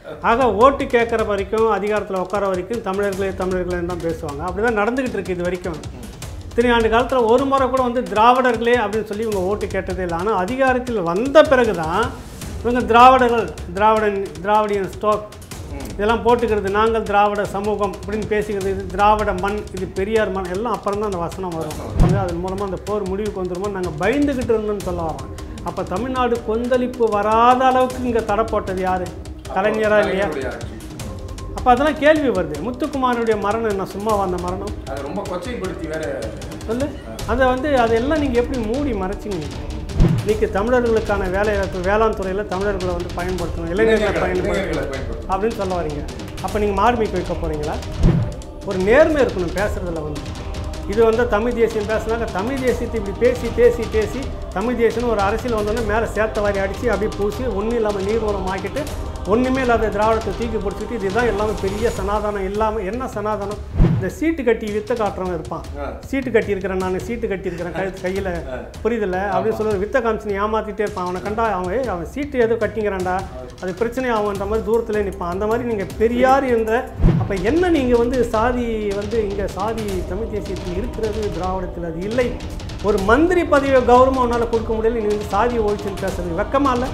ஆக ஓட்டு கேட்குற வரைக்கும் அதிகாரத்தில் உட்கார வரைக்கும் தமிழர்களே தமிழர்களே தான் பேசுவாங்க அப்படி தான் நடந்துக்கிட்டு இருக்கு இது வரைக்கும் இத்தனை ஆண்டு காலத்தில் ஒரு முறை கூட வந்து திராவிடர்களே அப்படின்னு சொல்லி இவங்க ஓட்டு கேட்டதே இல்லை ஆனால் அதிகாரத்தில் வந்த பிறகு தான் இவங்க திராவிடர்கள் திராவிடன் திராவிடியன் ஸ்டோக் இதெல்லாம் போட்டுக்கிறது நாங்கள் திராவிட சமூகம் அப்படின்னு பேசிக்கிறது இது திராவிட மண் இது பெரியார் மண் எல்லாம் அப்புறம் தான் அந்த வசனம் வரும் வந்து அதன் மூலமாக அந்த போர் முடிவுக்கு வந்துருமோ நாங்கள் பயந்துக்கிட்டு இருந்தோம்னு சொல்ல வரோம் அப்போ தமிழ்நாடு கொந்தளிப்பு வராத அளவுக்கு இங்கே தடை போட்டது யார் கலைஞரா இல்லையா கலைஞருடைய ஆட்சி. அப்போ அதெல்லாம் கேள்வி வருது முத்துக்குமாரனுடைய மரணம் என்ன சும்மா வந்த மரணம் அதை ரொம்ப கொச்சைப்படுத்தி வேற சொல்லு அதை வந்து அதெல்லாம் நீங்கள் எப்படி மூடி மறைச்சிங்க இன்னைக்கு தமிழர்களுக்கான வேலை வேளாண் துறையில் தமிழர்களை வந்து பயன்படுத்தணும் இளைஞர்களை பயன்படுத்தணும் இளைஞர்களை பயன்படுத்தும் அப்படின்னு சொல்ல வரீங்க அப்போ நீங்கள் மார்மிக்கு வைக்க போகிறீங்களா ஒரு நேர்மை இருக்கணும் பேசுகிறதுல வந்து இது வந்து தமிழ் தேசியம் பேசுனாங்க தமிழ் தேசியத்தை இப்படி பேசி பேசி பேசி தமிழ் தேசியம்னு ஒரு அரசியல் வந்தோடனே மேலே சேத்த வாரி அடித்து அப்படியே பூசி ஒன்றும் இல்லாமல் நீர்மூலம் ஆக்கிட்டு ஒன்றுமே இல்லாத திராவிடத்தை தூக்கி பிடிச்சிட்டு இதுதான் எல்லாமே பெரிய சனாதனம் இல்லாமல் என்ன சனாதனம் இந்த சீட்டு கட்டி வித்த காட்டுறவன் இருப்பான் ஆ. சீட்டு கட்டி இருக்கிறேன் நான் சீட்டு கட்டி இருக்கிறேன் கழுத்து கையில் புரியுதில்ல அப்படின்னு சொல்லி வித்த காமிச்சு நீ ஏமாத்திட்டே இருப்பான் அவனை கண்டா அவன் ஏய், அவன் சீட்டு ஏதோ கட்டிங்கிறான்டா அது பிரச்சனை ஆகுன்ற மாதிரி தூரத்தில் நிற்பான் அந்த மாதிரி நீங்கள் பெரியார் என்ற அப்போ என்ன நீங்கள் வந்து சாதி வந்து இங்கே சாதி தமிழ் தேசியத்தில் இருக்கிறது திராவிடத்தில் அது இல்லை ஒரு மந்திரி பதவியை கௌரவம் உன்னால் கொடுக்க முடியல நீ வந்து சாதியை ஒழிச்சுன்னு பேசுறது வெக்கமா இல்லை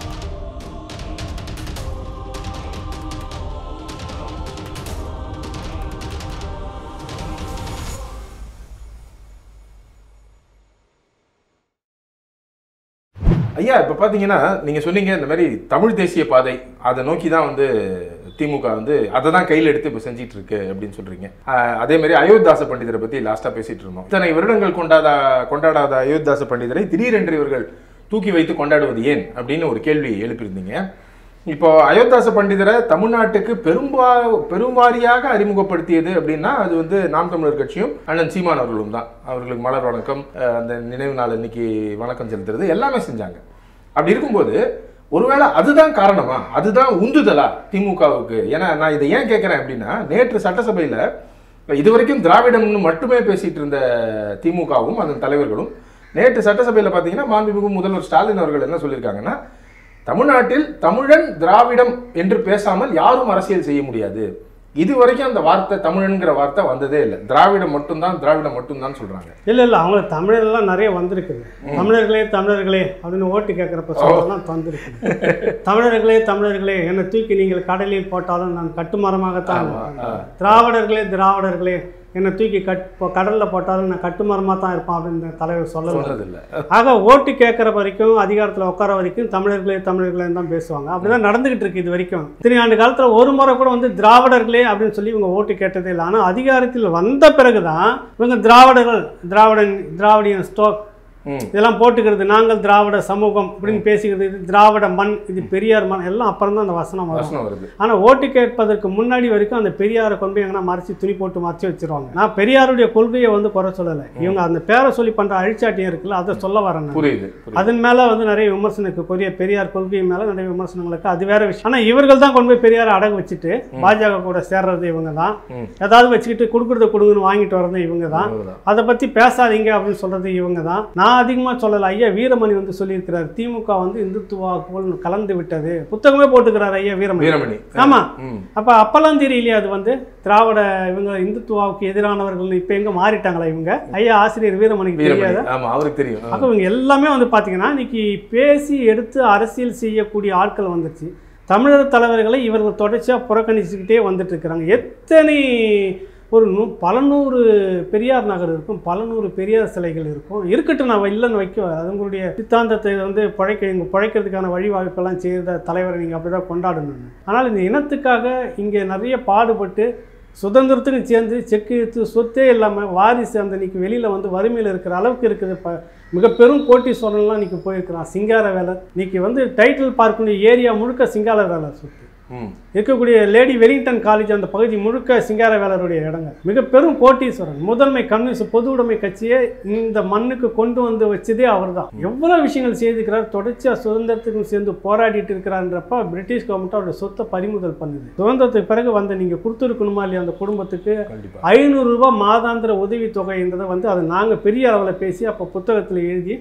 ஐயா இப்போ பார்த்தீங்கன்னா நீங்கள் சொன்னீங்க இந்த மாதிரி தமிழ் தேசிய பாதை அதை நோக்கி தான் வந்து திமுக வந்து அதை தான் கையில் எடுத்து இப்போ செஞ்சிட்டு இருக்கு அப்படின்னு சொல்றீங்க ஆஹ் அதே மாதிரி அயோத்தாச பண்டிதரை பற்றி லாஸ்ட்டாக பேசிட்டு இருந்தோம் இத்தனை வருடங்கள் கொண்டாத கொண்டாடாத அயோத்தாச பண்டிதரை திடீரென்று இவர்கள் தூக்கி வைத்து கொண்டாடுவது ஏன் அப்படின்னு ஒரு கேள்வி எழுப்பியிருந்தீங்க இப்போ அயோத்தாச பண்டிதரை தமிழ்நாட்டுக்கு பெரும்பா பெரும்வாரியாக அறிமுகப்படுத்தியது அப்படின்னா அது வந்து நாம் தமிழர் கட்சியும் அண்ணன் சீமான் அவர்களும் தான் அவர்களுக்கு மலர் வணக்கம் அஹ் அந்த நினைவு நாள் இன்னைக்கு வணக்கம் செலுத்துறது எல்லாமே செஞ்சாங்க அப்படி இருக்கும்போது ஒருவேளை அதுதான் காரணமா அதுதான் உந்துதலா திமுகவுக்கு ஏன்னா நான் இதை ஏன் கேட்குறேன் அப்படின்னா நேற்று சட்டசபையில் இதுவரைக்கும் திராவிடம்னு மட்டுமே பேசிட்டு இருந்த திமுகவும் அதன் தலைவர்களும் நேற்று சட்டசபையில் பார்த்தீங்கன்னா மாண்புமிகு முதல்வர் ஸ்டாலின் அவர்கள் என்ன சொல்லியிருக்காங்கன்னா தமிழ்நாட்டில் தமிழன் திராவிடம் என்று பேசாமல் யாரும் அரசியல் செய்ய முடியாது இது வரைக்கும் அந்த வார்த்தை தமிழன்கிற வார்த்தை வந்ததே இல்லை திராவிடம் மட்டும்தான் திராவிடம் மட்டும்தான் சொல்றாங்க இல்லை இல்லை அவங்க தமிழர்லாம் நிறைய வந்திருக்குது தமிழர்களே தமிழர்களே அப்படின்னு ஓட்டு கேட்குறப்ப சொல்லலாம் வந்திருக்கு தமிழர்களே தமிழர்களே என்னை தூக்கி நீங்கள் கடலில் போட்டாலும் நான் கட்டுமரமாகத்தான் இருப்பேன். திராவிடர்களே திராவிடர்களே என்னை தூக்கி கட் இப்போ கடலில் போட்டாலும் நான் கட்டுமரமாக தான் இருப்பேன் அப்படின்னு இந்த தலைவர் சொல்லலாம் சொன்னதில்லை ஆக ஓட்டு கேட்குற வரைக்கும் அதிகாரத்தில் உட்கார வரைக்கும் தமிழர்களே தமிழர்களே தான் பேசுவாங்க அப்படி தான் நடந்துகிட்டு இருக்கு இது வரைக்கும் இத்தனை ஆண்டு காலத்தில் ஒரு முறை கூட வந்து திராவிடர்களே அப்படின்னு சொல்லி இவங்க ஓட்டு கேட்டதே இல்லை ஆனால் அதிகாரத்தில் வந்த பிறகு தான் இவங்க திராவிடர்கள் திராவிடன் திராவிடியன் ஸ்டோக் ம் இதெல்லாம் போட்டுக்கிறது நாங்கள் திராவிட சமூகம் அப்படின்னு பேசிக்கிறது இது திராவிட மண் இது பெரியார் மண் எல்லாம் அப்புறம் தான் அந்த வசனம் வரும் வசனம் வருது ஆனால் ஓட்டு கேட்பதற்கு முன்னாடி வரைக்கும் அந்த பெரியாரை கொண்டு போய் எங்கன்னா மறைச்சி துணி போட்டு மறைச்சி வச்சிருவாங்க நான் பெரியாருடைய கொள்கையை வந்து குறை சொல்லலை இவங்க அந்த பேரை சொல்லி பண்ணுற அழிச்சாட்டியம் இருக்குல்ல அதை சொல்ல வரேன் நான். புரியுது புரியுது அதன் மேலே வந்து நிறைய விமர்சனத்துக்கு பெரிய பெரியார் கொள்கை மேலே நிறைய விமர்சனங்களுக்கு அது வேற விஷயம் ஆனால் இவர்கள் தான் கொண்டு போய் பெரியாரை அடகு வச்சுட்டு பாஜக கூட சேர்றது இவங்க தான் ம். ஏதாவது வச்சுக்கிட்டு கொடுக்குறத கொடுங்கன்னு வாங்கிட்டு வர்றது இவங்க தான் அவ்வளவுதான். அதை பற்றி பேசாதீங்க அப்படின்னு சொல்கிறது இவங்க தான் நான் அதிகமாக சொல்லலை ஐயா வீரமணி வந்து சொல்லியிருக்கிறார் திமுக வந்து இந்துத்துவாக்குள் கலந்து விட்டது புத்தகமே போட்டுக்கிறார் ஐயா வீரமணி வீரமணி ஆமா ம் அப்போ அப்பெல்லாம் தெரியலையா அது வந்து திராவிட இவங்க இந்துத்துவாவுக்கு எதிரானவர்கள் இப்போ எங்கே மாறிட்டாங்களா இவங்க ஐயா ஆசிரியர் வீரமணிக்கு தெரியாத வீரமணி ஆமா அவருக்கு தெரியும் ஆ. அப்போ இவங்க எல்லாமே வந்து பார்த்தீங்கன்னா இன்னைக்கு பேசி எடுத்து அரசியல் செய்யக்கூடிய ஆட்கள் வந்துருச்சு தமிழர் தலைவர்களை இவர்கள் தொடர்ச்சியாக புறக்கணிச்சுக்கிட்டே வந்துட்டு இருக்கிறாங்க எத்தனை ஒரு நூ பல நூறு பெரியார் நகர் இருக்கும் பல நூறு பெரியார் சிலைகள் இருக்கும் இருக்கட்டும் நான் இல்லைன்னு வைக்க அது உங்களுடைய சித்தாந்தத்தை வந்து பழைக்க இங்கே பழைக்கிறதுக்கான வழிவாய்ப்பெல்லாம் செய்த தலைவரை நீங்கள் அப்படி தான் கொண்டாடணும் ஆனால் இந்த இனத்துக்காக இங்கே நிறைய பாடுபட்டு சுதந்திரத்துக்கு சேர்ந்து செக்கு எடுத்து சொத்தே இல்லாமல் வாரிசு அந்த இன்னைக்கு வெளியில் வந்து வறுமையில் இருக்கிற அளவுக்கு இருக்குது இப்போ மிக பெரும் கோட்டீஸ்வரன்லாம் இன்னைக்கு போயிருக்கிறான் சிங்கார வேலை இன்னைக்கு வந்து டைட்டில் பார்க்கக்கூடிய ஏரியா முழுக்க சிங்கார வேலை சொத்து ம் இருக்கக்கூடிய லேடி வெலிங்டன் காலேஜ் அந்த பகுதி முழுக்க சிங்கார வேலருடைய இடங்க மிக பெரும் கோட்டீஸ்வரன் முதன்மை கம்யூனிஸ்ட் பொது உடைமை கட்சியை இந்த மண்ணுக்கு கொண்டு வந்து வச்சதே அவர்தான் எவ்வளவு விஷயங்கள் செய்திருக்கிறார் தொடர்ச்சியா சுதந்திரத்துக்கும் சேர்ந்து போராடிட்டு இருக்கிறான்றப்ப பிரிட்டிஷ் கவர்மெண்ட் அவருடைய சொத்தை பறிமுதல் பண்ணுது சுதந்திரத்துக்கு பிறகு வந்து நீங்க கொடுத்துருக்கணுமா இல்லையா அந்த குடும்பத்துக்கு கண்டிப்பா ஐநூறு ரூபாய் மாதாந்திர உதவித்தொகைன்றதை வந்து அதை நாங்கள் பெரிய அளவில் பேசி அப்போ புத்தகத்தில் எழுதி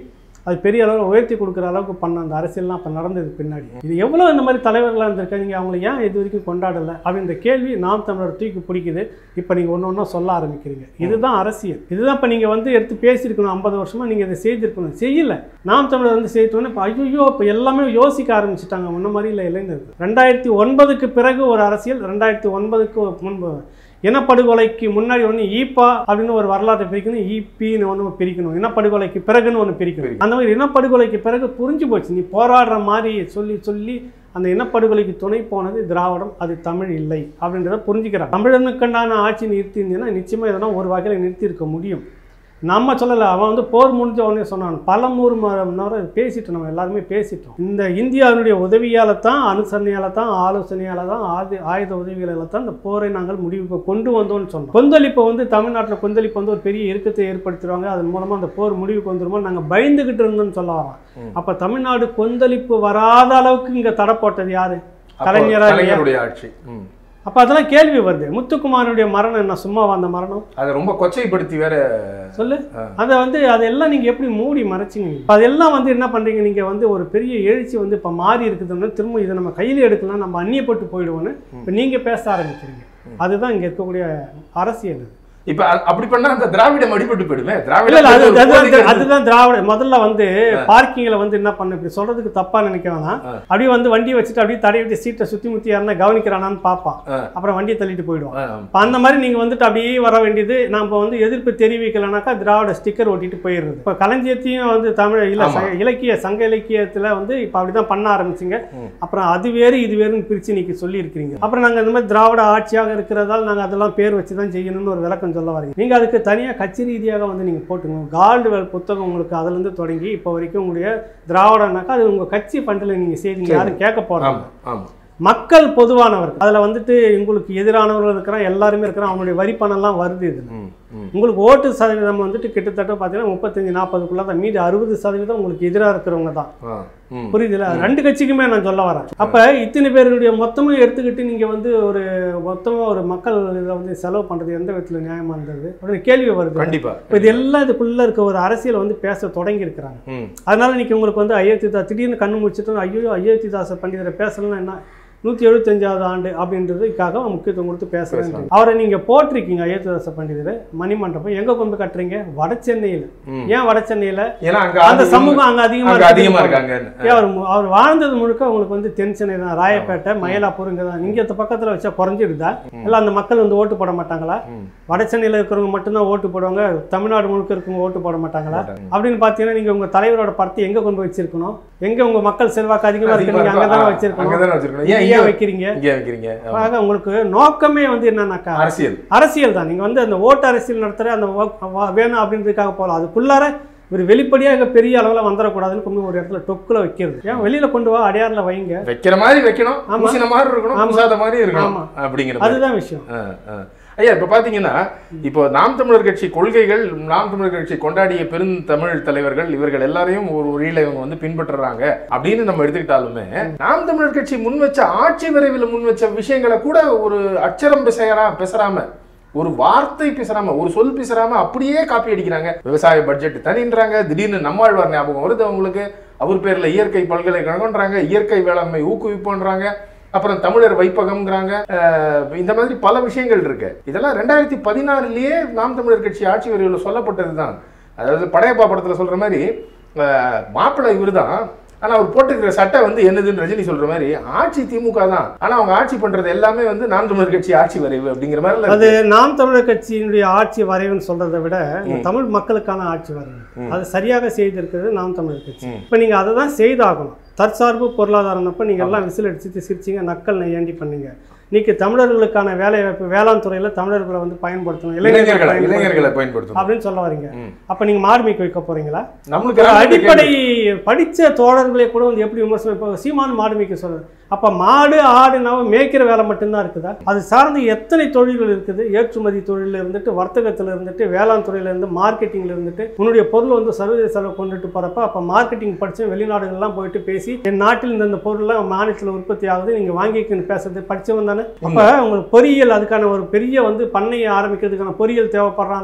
அது பெரிய அளவில் உயர்த்தி கொடுக்குற அளவுக்கு பண்ண அந்த அரசியல்லாம் அப்போ நடந்தது பின்னாடி இது எவ்வளோ இந்த மாதிரி தலைவர்களாக இருந்திருக்காங்க நீங்கள் அவங்களை ஏன் இது வரைக்கும் கொண்டாடலை அப்படின்ற கேள்வி நாம் தமிழர் தூக்கி பிடிக்குது இப்போ நீங்கள் ஒன்று ஒன்றா சொல்ல ஆரம்பிக்கிறீங்க இதுதான் அரசியல் இதுதான் இப்போ நீங்கள் வந்து எடுத்து பேசியிருக்கணும் ஐம்பது வருஷமாக நீங்கள் இதை செய்திருக்கணும் செய்யலை நாம் தமிழர் வந்து செய்தோன்னே இப்போ ஐயோ இப்போ எல்லாமே யோசிக்க ஆரம்பிச்சிட்டாங்க முன்ன மாதிரி இல்லை இளைஞர்கள் ரெண்டாயிரத்தி ஒன்பதுக்கு பிறகு ஒரு அரசியல் ரெண்டாயிரத்தி ஒன்பதுக்கு முன்பு இனப்படுகொலைக்கு முன்னாடி ஒன்று ஈப்பா அப்படின்னு ஒரு வரலாற்றை பிரிக்கணும் ஈபின்னு ஒன்று பிரிக்கணும் இனப்படுகொலைக்கு பிறகுன்னு ஒன்று பிரிக்கணும் அந்த மாதிரி இனப்படுகொலைக்கு பிறகு புரிஞ்சு போச்சு நீ போராடுற மாதிரி சொல்லி சொல்லி அந்த இனப்படுகொலைக்கு துணை போனது திராவிடம் அது தமிழ் இல்லை அப்படின்றத புரிஞ்சுக்கிறார் தமிழனுக்குண்டான ஆட்சி நிறுத்தியிருந்தீங்கன்னா நிச்சயமாக இதெல்லாம் ஒரு வகையில் நிறுத்தியிருக்க முடியும் நம்ம சொல்லலை அவன் வந்து போர் முடிஞ்ச உடனே சொன்னான் பல நூறு ம- நேரம் பேசிட்டோம் நம்ம எல்லாருமே பேசிட்டோம் இந்த இந்தியாவினுடைய உதவியால் தான் அனுசரணையால் தான் ஆலோசனையால் தான் ஆதி ஆயுத உதவிகளால் தான் இந்த போரை நாங்கள் முடிவுக்கு கொண்டு வந்தோம்னு சொன்னோம் கொந்தளிப்பை வந்து தமிழ்நாட்டில் கொந்தளிப்பு வந்து ஒரு பெரிய இறுக்கத்தை ஏற்படுத்திடுவாங்க அதன் மூலமாக அந்த போர் முடிவுக்கு வந்துருமோ நாங்கள் பயந்துகிட்டு இருந்தோம்னு சொல்ல வரோம் ம். அப்போ தமிழ்நாடு கொந்தளிப்பு வராத அளவுக்கு இங்கே தடை போட்டது யாரு அப்போ கலைஞரா இல்லையா? கலைஞருடைய ஆட்சி ம். அப்போ அதெல்லாம் கேள்வி வருது முத்துக்குமாரனுடைய மரணம் என்ன சும்மாவா அந்த மரணம் அதை ரொம்ப கொச்சைப்படுத்தி வேற சொல்லு ஆ. அதை வந்து அதெல்லாம் நீங்கள் எப்படி மூடி மறைச்சிங்க நீங்க? அதெல்லாம் வந்து என்ன பண்ணுறீங்க நீங்கள் வந்து ஒரு பெரிய எழுச்சி வந்து இப்போ மாறி இருக்குதுன்னா திரும்ப இதை நம்ம கையில் எடுக்கலாம் நம்ம அந்நியப்பட்டு போயிடுவோன்னு இப்போ நீங்கள் பேச ஆரம்பிக்கிறீங்க அதுதான் இங்கே இருக்கக்கூடிய அரசியல் இது. இப்ப அ- அப்படி பண்ணா அந்த திராவிடம் அடிபட்டு போயிடுமே இல்ல இல்ல அது திராவிடம் அதுதான் அதுதான் திராவிட முதல்ல வந்து பார்க்கிங்ல வந்து என்ன பண்ண இப்படி சொல்றதுக்கு தப்பா நினைக்க வேணாம் ஆ. அப்படியே வந்து வண்டி வச்சுட்டு அப்படியே தடை விட்டு சீட்டை சுத்தி முத்தி யாருன்னா கவனிக்கிறானான்னு பார்ப்பான் ஆ. அப்புறம் வண்டியை தள்ளிட்டு போயிடுவான் இப்போ அந்த மாதிரி நீங்கள் வந்துட்டு அப்படியே வர வேண்டியது நம்ம வந்து எதிர்ப்பு தெரிவிக்கலைனாக்கா திராவிட ஸ்டிக்கர் ஒட்டிட்டு போயிடுறது இப்போ களஞ்சியத்தையும் வந்து தமிழ் இல்ல ஆமா. சங்க- இலக்கிய சங்க இலக்கியத்தில் வந்து இப்போ அப்படி தான் பண்ண ஆரம்பிச்சிங்க ம். அப்புறம் அது வேறு இது வேறுன்னு பிரித்து இன்னைக்கு சொல்லியிருக்கிறீங்க அப்புறம் நாங்கள் இந்த மாதிரி திராவிட ஆட்சியாக இருக்கிறதால நாங்கள் அதெல்லாம் பேர் வச்சு தான் செய்யணும்னு ஒரு விளக்கம் சொல்ல வரீங்க நீங்கள் அதுக்கு தனியாக கட்சி ரீதியாக வந்து நீங்கள் போட்டுங்க கால்டு வெல் புத்தகம் உங்களுக்கு அதுலேருந்து தொடங்கி இப்போ வரைக்கும் உங்களுடைய திராவிடனாக்கா அது உங்கள் கட்சி ஃபண்டில் நீங்கள் செய்வீங்க யாரும் கேட்க போகிறாங்க ஆமா ஆமா மக்கள் பொதுவானவர்கள் அதில் வந்துட்டு உங்களுக்கு எதிரானவர்கள் இருக்கிறான் எல்லாருமே இருக்கிறான் அவனுடைய வரி பணம்லாம் வருது இது ம், ம். உங்களுக்கு ஓட்டு சதவீதம் வந்துட்டு கிட்டத்தட்ட பார்த்தீங்கன்னா முப்பத்தஞ்சு நாற்பதுக்குள்ள தான் மீதி அறுபது சதவீதம் உங்களுக்கு எதிராக இருக்கிறவங்க தான் ஆ, ம். புரியுதுல ரெண்டு கட்சிக்குமே நான் சொல்ல வரேன் அப்போ இத்தனை பேருடைய மொத்தமும் எடுத்துக்கிட்டு நீங்கள் வந்து ஒரு மொத்தமாக ஒரு மக்கள் இதை வந்து செலவு பண்ணுறது எந்த விதத்தில் நியாயமா இருந்தது அப்படின்னு கேள்வி வருது கண்டிப்பா இப்போ இது எல்லாம் இதுக்குள்ளே இருக்க ஒரு அரசியல் வந்து பேச தொடங்கி இருக்கிறாங்க ம். அதனால இன்னைக்கு உங்களுக்கு வந்து அயோத்திதாஸ் திடீர்னு கண்ணு முடிச்சுட்டு ஐயோ அயோத்திதாச பண்டிதரை பேசலன்னா என்ன நூற்றி எழுபத்தஞ்சாவது ஆண்டு அப்படின்றதுக்காக முக்கியத்துவம் கொடுத்து பேசுகிறேன் அவரை நீங்கள் போட்டிருக்கீங்க அயோத்திதாச பண்டிதர் மணிமண்டபம் எங்கே கொண்டு போய் கட்டுறீங்க வட சென்னையில் ம். ஏன் வட சென்னையில் ஏன்னா அங்க அந்த ஆதி- சமூகம் அங்கே அதிகமாக அங்க அதிகமா இருக்காங்கன்னு ஏன் அவர் மு- அவர் வாழ்ந்தது முழுக்க உங்களுக்கு வந்து தென் சென்னை தான் ராயப்பேட்டை மயிலாப்பூர் இங்கே தான் இங்கே பக்கத்தில் வச்சா குறைஞ்சிடுதா இல்லை அந்த மக்கள் வந்து ஓட்டு போட மாட்டாங்களா ம். வட சென்னையில் இருக்கிறவங்க மட்டும்தான் ஓட்டு போடுவாங்க தமிழ்நாடு முழுக்க இருக்கவங்க ஓட்டு போட மாட்டாங்களா மாட்டாங்க. அப்படின்னு பார்த்தீங்கன்னா நீங்கள் உங்கள் தலைவரோட படத்தை எங்கே கொண்டு போய் வச்சிருக்கணும் எங்கே உங்கள் மக்கள் செல்வாக்கு அதிகமாக இருக்கு அதிகமா நீங்கள் அங்கே இருக்கும். தானே ஆ, வச்சிருக்கணும் அங்கதானே வச்சிருக்கணும். ஏன் ஏன் இங்க வைக்கிறீங்க இங்க வைக்கிறீங்க ஆமா. ஆக உங்களுக்கு நோக்கமே வந்து என்னன்னாக்கா அரசியல் அரசியல் தான் நீங்கள் வந்து அந்த ஓட்டு அரசியல் நடத்துகிற அந்த wo- வா- வேணும் அப்படின்றதுக்காக போகலாம் அதுக்குள்ளார ஒரு வெளிப்படையாக இங்கே பெரிய அளவில் வந்துடக்கூடாதுன்னு கொண்டு போய் ஒரு இடத்துல டொக்குல வைக்கிறது ஏன் வெளியில் கொண்டு வா அடையாறில் வைங்க வைக்கிற மாதிரி வைக்கணும் ஆமா. பூசின மாதிரி இருக்கணும் ஆமா. பூசாத மாதிரி இருக்கணும் ஆமா. அப்படிங்கிற மாதிரி. அதுதான் விஷயம் ஆ, ஆ. ஐயா இப்ப பாத்தீங்கன்னா இப்போ நாம் தமிழர் கட்சி கொள்கைகள் நாம் தமிழர் கட்சி கொண்டாடிய பெருந்தமிழ் தலைவர்கள் இவர்கள் எல்லாரையும் ஒரு வழியில இவங்க வந்து பின்பற்றுறாங்க அப்படின்னு நம்ம எடுத்துக்கிட்டாலுமே நாம் தமிழர் கட்சி முன் வச்ச ஆட்சி விரைவில் முன் வச்ச விஷயங்களை கூட ஒரு அச்சரம் பேசறா பேசுறாம ஒரு வார்த்தை பேசுறாம ஒரு சொல் பேசுறாம அப்படியே காப்பி அடிக்கிறாங்க விவசாய பட்ஜெட் தனின்றாங்க திடீர்னு நம்மாழ்வார் ஞாபகம் வருது அவங்களுக்கு அவர் பேர்ல இயற்கை பல்கலைக்கழகம்ன்றாங்க இயற்கை வேளாண்மை ஊக்குவிப்புன்றாங்க அப்புறம் தமிழர் வைப்பகம்ங்கிறாங்க அஹ் இந்த மாதிரி பல விஷயங்கள் இருக்கு இதெல்லாம் ரெண்டாயிரத்தி பதினாறுலயே நாம் தமிழர் கட்சி ஆட்சி வரைவில் சொல்லப்பட்டது தான் அதாவது படையப்பா படத்துல சொல்ற மாதிரி அஹ் மாப்பிள்ளை இவர்தான் ஆனா அவர் போட்டுக்கிற சட்டை வந்து என்னதுன்னு ரஜினி சொல்ற மாதிரி ஆட்சி திமுக தான் ஆனா அவங்க ஆட்சி பண்றது எல்லாமே வந்து நாம் தமிழர் கட்சி ஆட்சி வரைவு அப்படிங்கிற மாதிரி அது நாம் தமிழர் கட்சியினுடைய ஆட்சி வரைவுன்னு சொல்றதை விட இந்த தமிழ் மக்களுக்கான ஆட்சி வரைவு அது சரியாக செய்திருக்கிறது நாம் தமிழர் கட்சி ம். இப்போ நீங்க அதை தான் செய்தாகணும் தற்சார்பு பொருளாதாரம்னப்ப நீங்க எல்லாம் விசில் அடிச்சுட்டு சிரிச்சிங்க நக்கல் நையாண்டி பண்ணீங்க இன்னைக்கு தமிழர்களுக்கான வேலை வாய்ப்பு வேளாண் துறையில தமிழர்களை வந்து பயன்படுத்தணும் இளைஞர்களை இளைஞர்களை பயன்படுத்தணும் இளைஞர்களை பயன்படுத்தணும் அப்படின்னு சொல்ல வரீங்க ம். அப்ப நீங்க மார்மிக்கு வைக்க போறீங்களா நம்மளுக்கு ஒரு ராணுவ அடிப்படை படிச்ச தோழர்களே கூட வந்து எப்படி விமர்சனம் இப்போ சீமான் மாடு மேய்க்க சொல்றது அப்ப மாடு ஆடுனாவ மேய்க்கிற வேலை மட்டும்தான் இருக்குதா அது சார்ந்து எத்தனை தொழில்கள் இருக்குது ஏற்றுமதி தொழிலில் இருந்துட்டு வர்த்தகத்துல இருந்துட்டு வேளாண் துறையில இருந்து மார்க்கெட்டிங்ல இருந்துட்டு உன்னுடைய பொருள் வந்து சர்வதேச அளவு கொண்டுட்டு போறப்ப அப்ப மார்க்கெட்டிங் படிச்சு வெளிநாடுகள்லாம் போயிட்டு பேசி என் நாட்டில் இந்த இந்த பொருள்லாம் மாநிலத்தில் உற்பத்தி ஆகுது நீங்க வாங்கிக்கன்னு பேசுறது படிச்சவன் தானே அப்ப உங்களுக்கு பொறியியல் அதுக்கான ஒரு பெரிய வந்து பண்ணையை ஆரம்பிக்கிறதுக்கான பொறியியல் தேவைப்படுறான்ல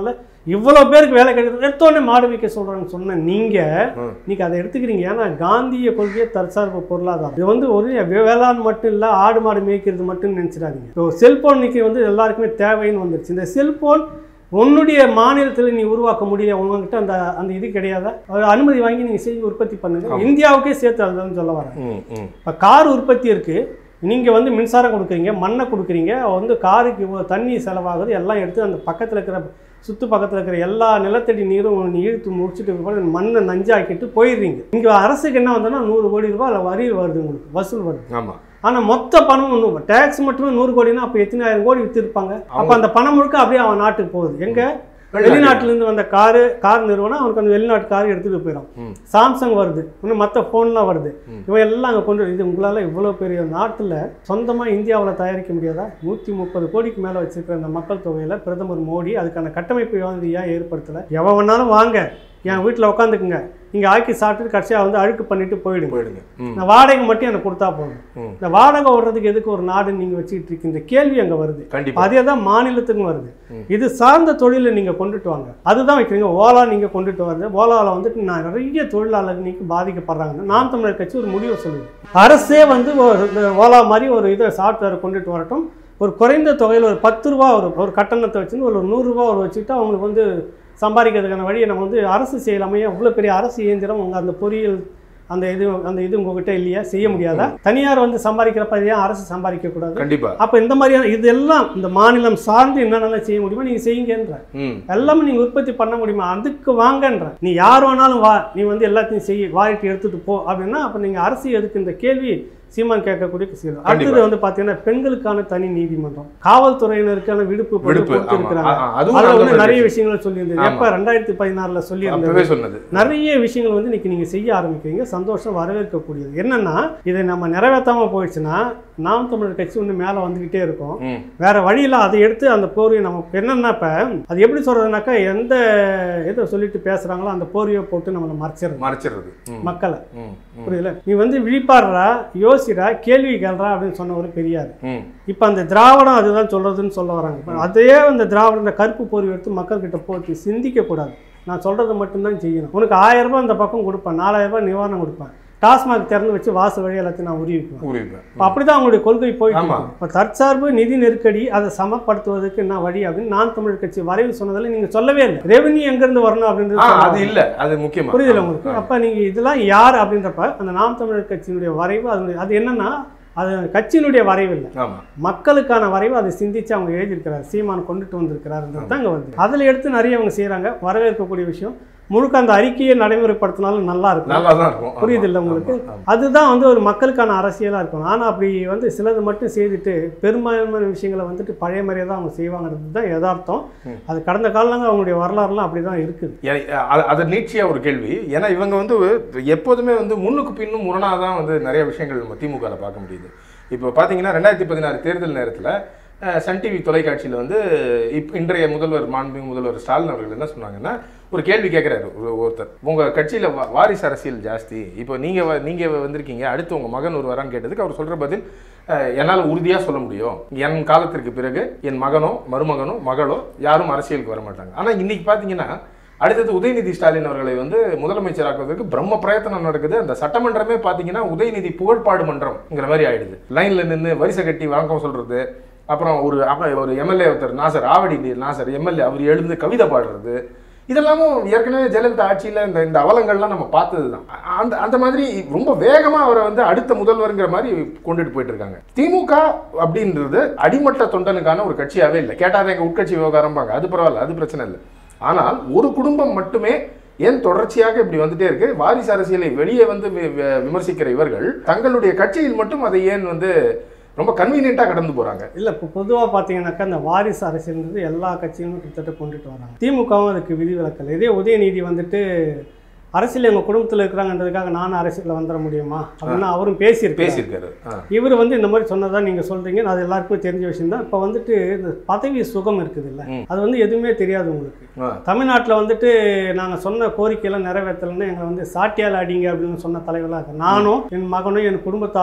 இவ்வளோ பேருக்கு வேலை கிடைக்கிறது எடுத்தோடனே மாடு வைக்க சொல்கிறாங்கன்னு சொன்ன நீங்கள் ம். இன்னைக்கு அதை எடுத்துக்கிறீங்க ஏன்னா காந்திய கொள்கையை தற்சார்பு பொருளாதாரம் இது வந்து ஒரு வேளாண் மட்டும் இல்லை ஆடு மாடு மேய்க்கிறது மட்டும் நினச்சிடாதீங்க இப்போ செல்போன் இன்னைக்கு வந்து எல்லாருக்குமே தேவைன்னு வந்துருச்சு இந்த செல்போன் உன்னுடைய மாநிலத்தில் நீ உருவாக்க முடியல உங்ககிட்ட அந்த அந்த இது கிடையாதா ஒரு அனுமதி வாங்கி நீங்கள் செஞ்சு உற்பத்தி பண்ணுங்க இந்தியாவுக்கே சேர்த்து அதுதான் சொல்ல வரேன் ம் ம் இப்போ கார் உற்பத்தி இருக்குது நீங்கள் வந்து மின்சாரம் கொடுக்குறீங்க மண்ணை கொடுக்குறீங்க வந்து காருக்கு இவ்வளோ தண்ணி செலவாகுது எல்லாம் எடுத்து அந்த பக்கத்தில் இருக்கிற சுற்று பக்கத்தில் இருக்கிற எல்லா நிலத்தடி நீரும் நீ இழுத்து முடிச்சுட்டு பிற்பாடு மண்ணை நஞ்சாக்கிட்டு போயிடுறீங்க இங்கே அரசுக்கு என்ன வந்தோன்னா நூறு கோடி ரூபாய் அதில் வரி வருது உங்களுக்கு வசூல் வருது ஆமா ஆனால் மொத்த பணமும் டேக்ஸ் மட்டுமே நூறு கோடினா அப்போ எத்தனை ஆயிரம் கோடி விற்றுருப்பாங்க அப்போ அந்த பணம் முழுக்க அப்படியே அவன் நாட்டுக்கு போகுது எங்கே வெளிநாட்டிலேருந்து வந்த காரு கார் நிறுவனம் அவனுக்கு அந்த வெளிநாட்டு கார் எடுத்துகிட்டு போயிடும் ம். சாம்சங் வருது இன்னும் மற்ற ஃபோன்லாம் வருது ம். இவன் எல்லாம் அங்கே கொண்டு இது உங்களால் இவ்வளோ பெரிய நாட்டில் சொந்தமாக இந்தியாவில் தயாரிக்க முடியாதா நூற்றி முப்பது கோடிக்கு மேலே வச்சிருக்கிற இந்த மக்கள் தொகையில் பிரதமர் மோடி அதுக்கான கட்டமைப்பு வந்து ஏன் ஏற்படுத்தலை எவன் வேணாலும் வாங்க என் வீட்டில் உட்காந்துக்குங்க நீங்கள் ஆக்கி சாப்பிட்டுட்டு கடைசியாக வந்து அழுக்கு பண்ணிட்டு போயிடுங்க போயிடுங்க ம் இந்த வாடகை மட்டும் எனக்கு கொடுத்தா போதும் ம். இந்த வாடகை ஓடுறதுக்கு எதுக்கு ஒரு நாடு நீங்கள் வச்சுக்கிட்டு இருக்கீங்க இந்த கேள்வி அங்கே வருது கண்டிப்பா அதே தான் மாநிலத்துக்கும் வருது ம். இது சார்ந்த தொழிலை நீங்கள் கொண்டுட்டு வாங்க அதுதான் வைக்கிறீங்க ஓலா நீங்கள் கொண்டுட்டு வருது ஓலாவில் வந்துட்டு நான் நிறைய தொழிலாளர் இன்னைக்கு பாதிக்கப்படுறாங்க நாம் தமிழர் கட்சி ஒரு முடிவை சொல்லுது அரசே வந்து ஒரு இந்த ஓலா மாதிரி ஒரு இதை சாஃப்ட்வேர் கொண்டுட்டு வரட்டும் ஒரு குறைந்த தொகையில் ஒரு பத்து ரூபா ஒரு ஒரு கட்டணத்தை வச்சுன்னு ஒரு நூறுரூவா ஒரு வச்சுக்கிட்டு அவங்களுக்கு வந்து சம்பாதிக்கிறதுக்கான வழியை நம்ம வந்து அரசு செய்யலாமே அவ்வளோ பெரிய அரசு இயந்திரம் உங்கள் அந்த பொறியியல் அந்த இது அந்த இது உங்ககிட்ட இல்லையா செய்ய முடியாதா தனியார் வந்து சம்பாதிக்கிறப்ப அது ஏன் அரசு சம்பாதிக்க கூடாது கண்டிப்பா அப்போ இந்த மாதிரியான இதெல்லாம் இந்த மாநிலம் சார்ந்து என்னென்னலாம் செய்ய முடியுமோ நீங்கள் செய்யுங்கன்ற ம் எல்லாமே நீங்கள் உற்பத்தி பண்ண முடியுமா அதுக்கு வாங்கன்ற நீ யார் வேணாலும் வா நீ வந்து எல்லாத்தையும் செய் வாரிட்டு எடுத்துட்டு போ அப்படின்னா அப்போ நீங்கள் அரசு எதுக்கு இந்த கேள்வி சீமான் கேட்கக்கூடிய செய்யும் அடுத்தது வந்து பார்த்தீங்கன்னா பெண்களுக்கான தனி நீதிமன்றம் காவல்துறையினருக்கான விடுப்பு வந்து விடுப்பு ஆமா கொடுத்திருக்கிறாங்க. ஆ, ஆ, அதுவும் அதுல நல்ல வந்து ஒரு நிறைய விஷயம். விஷயங்கள் சொல்லியிருந்தது ஆமா. எப்போ ரெண்டாயிரத்தி பதினாறில் சொல்லியிருந்தது அப்பவே சொன்னது நிறைய விஷயங்கள் வந்து இன்னைக்கு நீங்கள் செய்ய ஆரம்பிக்கிறீங்க சந்தோஷம் வரவேற்கக்கூடியது என்னன்னா இதை நம்ம நிறைவேற்றாம போயிடுச்சுன்னா நாம் தமிழர் கட்சி ஒன்று மேலே வந்துக்கிட்டே இருக்கும் ம் வேற வழியில் அதை எடுத்து அந்த போர்வையை நம்ம என்னன்னா இப்போ அது எப்படி சொல்றதுனாக்கா எந்த இதை சொல்லிட்டு பேசுறாங்களோ அந்த போர்வையை போட்டு நம்மளை மறைச்சிடுறது மறைச்சிடுறது ம் மக்களை ம் ம் புரியல நீ வந்து விழிப்பாடுறா யோசிடா கேள்வி கேள்றா அப்படின்னு சொன்ன ஒரு பெரியார் ம் இப்போ அந்த திராவிடம் அதுதான் சொல்றதுன்னு சொல்ல வராங்க இப்ப அதே அந்த திராவிடம் இந்த கருப்பு போர்வை எடுத்து மக்கள்கிட்ட போட்டு சிந்திக்க கூடாது நான் சொல்றதை மட்டும்தான் செய்யணும் உனக்கு ஆயிரம் ரூபாய் இந்த பக்கம் கொடுப்பேன் நாலாயிரம் ரூபாய் நிவாரணம் கொடுப்பேன் டாஸ்மாக் திறந்து வச்சு வாசு வழி எல்லாத்தையும் நான் உருவி வைப்பேன் புரியுது இப்போ அப்படிதான் அவங்களுடைய கொள்கை போயிட்டு ஆமா. இருக்கு. இப்போ தற்சார்பு நிதி நெருக்கடி அதை சமப்படுத்துவதற்கு என்ன வழி அப்படின்னு நான் தமிழ் கட்சி வரைவு சொன்னதில் நீங்க சொல்லவே இல்லை ரெவன்யூ எங்கிருந்து வரணும் ஆ அப்படின்றது அது சொல்லல. இல்ல அது முக்கியமா புரியுதுல உங்களுக்கு அப்ப நீங்க இதெல்லாம் யார் அப்படின்றப்ப அந்த நாம் தமிழர் கட்சியினுடைய வரைவு அதனுடைய அது என்னன்னா அது கட்சியினுடைய வரைவு இல்லை ஆமா மக்களுக்கான வரைவு அதை சிந்திச்சு அவங்க எழுதியிருக்கிறார் சீமான் கொண்டுட்டு வந்திருக்கிறாருன்றது தான் இங்கே வருது அதில் எடுத்து நிறைய அவங்க செய்கிறாங்க வரவேற்கக்கூடிய விஷயம் முழுக்க அந்த அறிக்கையை நடைமுறைப்படுத்தினாலும் நல்லா இருக்கும் நல்லா தான் இருக்கும் ஆமா, புரியுது இல்லை உங்களுக்கு ஆமா, ஆமா. அதுதான் வந்து ஒரு மக்களுக்கான அரசியலாக இருக்கும் ஆனால் அப்படி வந்து சிலது மட்டும் செய்துட்டு பெரும்பான்மையான விஷயங்களை வந்துட்டு பழைய மாதிரியே தான் அவங்க செய்வாங்கிறது தான் யதார்த்தம் ம். அது கடந்த காலங்க அவங்களுடைய வரலாறுலாம் அப்படி தான் இருக்குது ஏ- அ- அது நீட்சியா ஒரு கேள்வி ஏன்னா இவங்க வந்து எப்போதுமே வந்து முன்னுக்கு பின்னும் முரணாக தான் வந்து நிறைய விஷயங்கள் நம்ம திமுகவில் பார்க்க முடியுது இப்போ பார்த்தீங்கன்னா ரெண்டாயிரத்தி பதினாறு தேர்தல் நேரத்தில் சன் டிவி தொலைக்காட்சியில் வந்து இப் இன்றைய முதல்வர் மாண்புமிகு முதல்வர் ஸ்டாலின் அவர்கள் என்ன சொன்னாங்கன்னா ஒரு கேள்வி கேட்குறாரு ஒருத்தர் உங்கள் கட்சியில் வாரிசு அரசியல் ஜாஸ்தி இப்போ நீங்கள் நீங்கள் வந்திருக்கீங்க அடுத்து உங்கள் மகன் ஒரு வரான்னு கேட்டதுக்கு அவர் சொல்கிற பதில் அஹ், என்னால் உறுதியாக சொல்ல முடியும் என் காலத்திற்கு பிறகு என் மகனோ மருமகனோ மகளோ யாரும் அரசியலுக்கு வர மாட்டாங்க ஆனால் இன்னைக்கு பார்த்தீங்கன்னா அடுத்தது உதயநிதி ஸ்டாலின் அவர்களை வந்து முதலமைச்சராக்குவதற்கு பிரம்ம பிரயத்தனம் நடக்குது அந்த சட்டமன்றமே பார்த்தீங்கன்னா உதயநிதி புகழ்பாடு மன்றம்ங்கிற மாதிரி ஆயிடுது லைன்ல நின்று வரிசை கட்டி வணக்கம் சொல்றது அப்புறம் ஒரு அப்ப ஒரு எம்எல்ஏ ஒருத்தர் நாசர் ஆவடி நாசர் எம்எல்ஏ அவர் எழுந்து கவிதை பாடுறது இதெல்லாமும் ஏற்கனவே ஜெயலலிதா ஆட்சியில் இந்த இந்த அவலங்கள்லாம் நம்ம பார்த்தது தான் அந்த அந்த மாதிரி ரொம்ப வேகமாக அவரை வந்து அடுத்த முதல்வருங்கிற மாதிரி கொண்டுட்டு போயிட்டு இருக்காங்க திமுக அப்படின்றது அடிமட்ட தொண்டனுக்கான ஒரு கட்சியாகவே இல்லை கேட்டால் எங்கள் உட்கட்சி விவகாரம்பாங்க அது பரவாயில்ல அது பிரச்சனை இல்லை ஆனால் ஒரு குடும்பம் மட்டுமே ஏன் தொடர்ச்சியாக இப்படி வந்துட்டே இருக்கு வாரிசு அரசியலை வெளியே வந்து வி- வி- விமர்சிக்கிற இவர்கள் தங்களுடைய கட்சியில் மட்டும் அதை ஏன் வந்து ரொம்ப கன்வீனியன்ட்டாக கடந்து போறாங்க இல்லை இப்போ பொதுவாக பார்த்தீங்கன்னாக்கா இந்த வாரிசு அரசியல்ன்றது எல்லா கட்சியும் கிட்டத்தட்ட கொண்டுட்டு வராங்க திமுகவும் அதுக்கு விதிவிலக்கல் இதே உதயநிதி வந்துட்டு அரசியல் எங்கள் குடும்பத்தில் இருக்கிறாங்கன்றதுக்காக நானும் அரசியலில் வந்துட முடியுமா அப்படின்னு அவரும் பேசியிருக்காரு பேசியிருக்காரு ஆ. இவர் வந்து இந்த மாதிரி சொன்னதா நீங்கள் சொல்கிறீங்க அது எல்லாருக்குமே தெரிஞ்ச விஷயம் தான் இப்போ வந்துட்டு இந்த பதவி சுகம் இருக்குது இல்லை ம். அது வந்து எதுவுமே தெரியாது உங்களுக்கு ஆ. தமிழ்நாட்டில் வந்துட்டு நாங்கள் சொன்ன கோரிக்கையெல்லாம் நிறைவேற்றலைன்னு எங்களை வந்து சாட்டியால் அடிங்க அப்படின்னு சொன்ன தலைவர்களாக இருக்கு நானும் என் மகனும் என் குடும்பத்தாரோ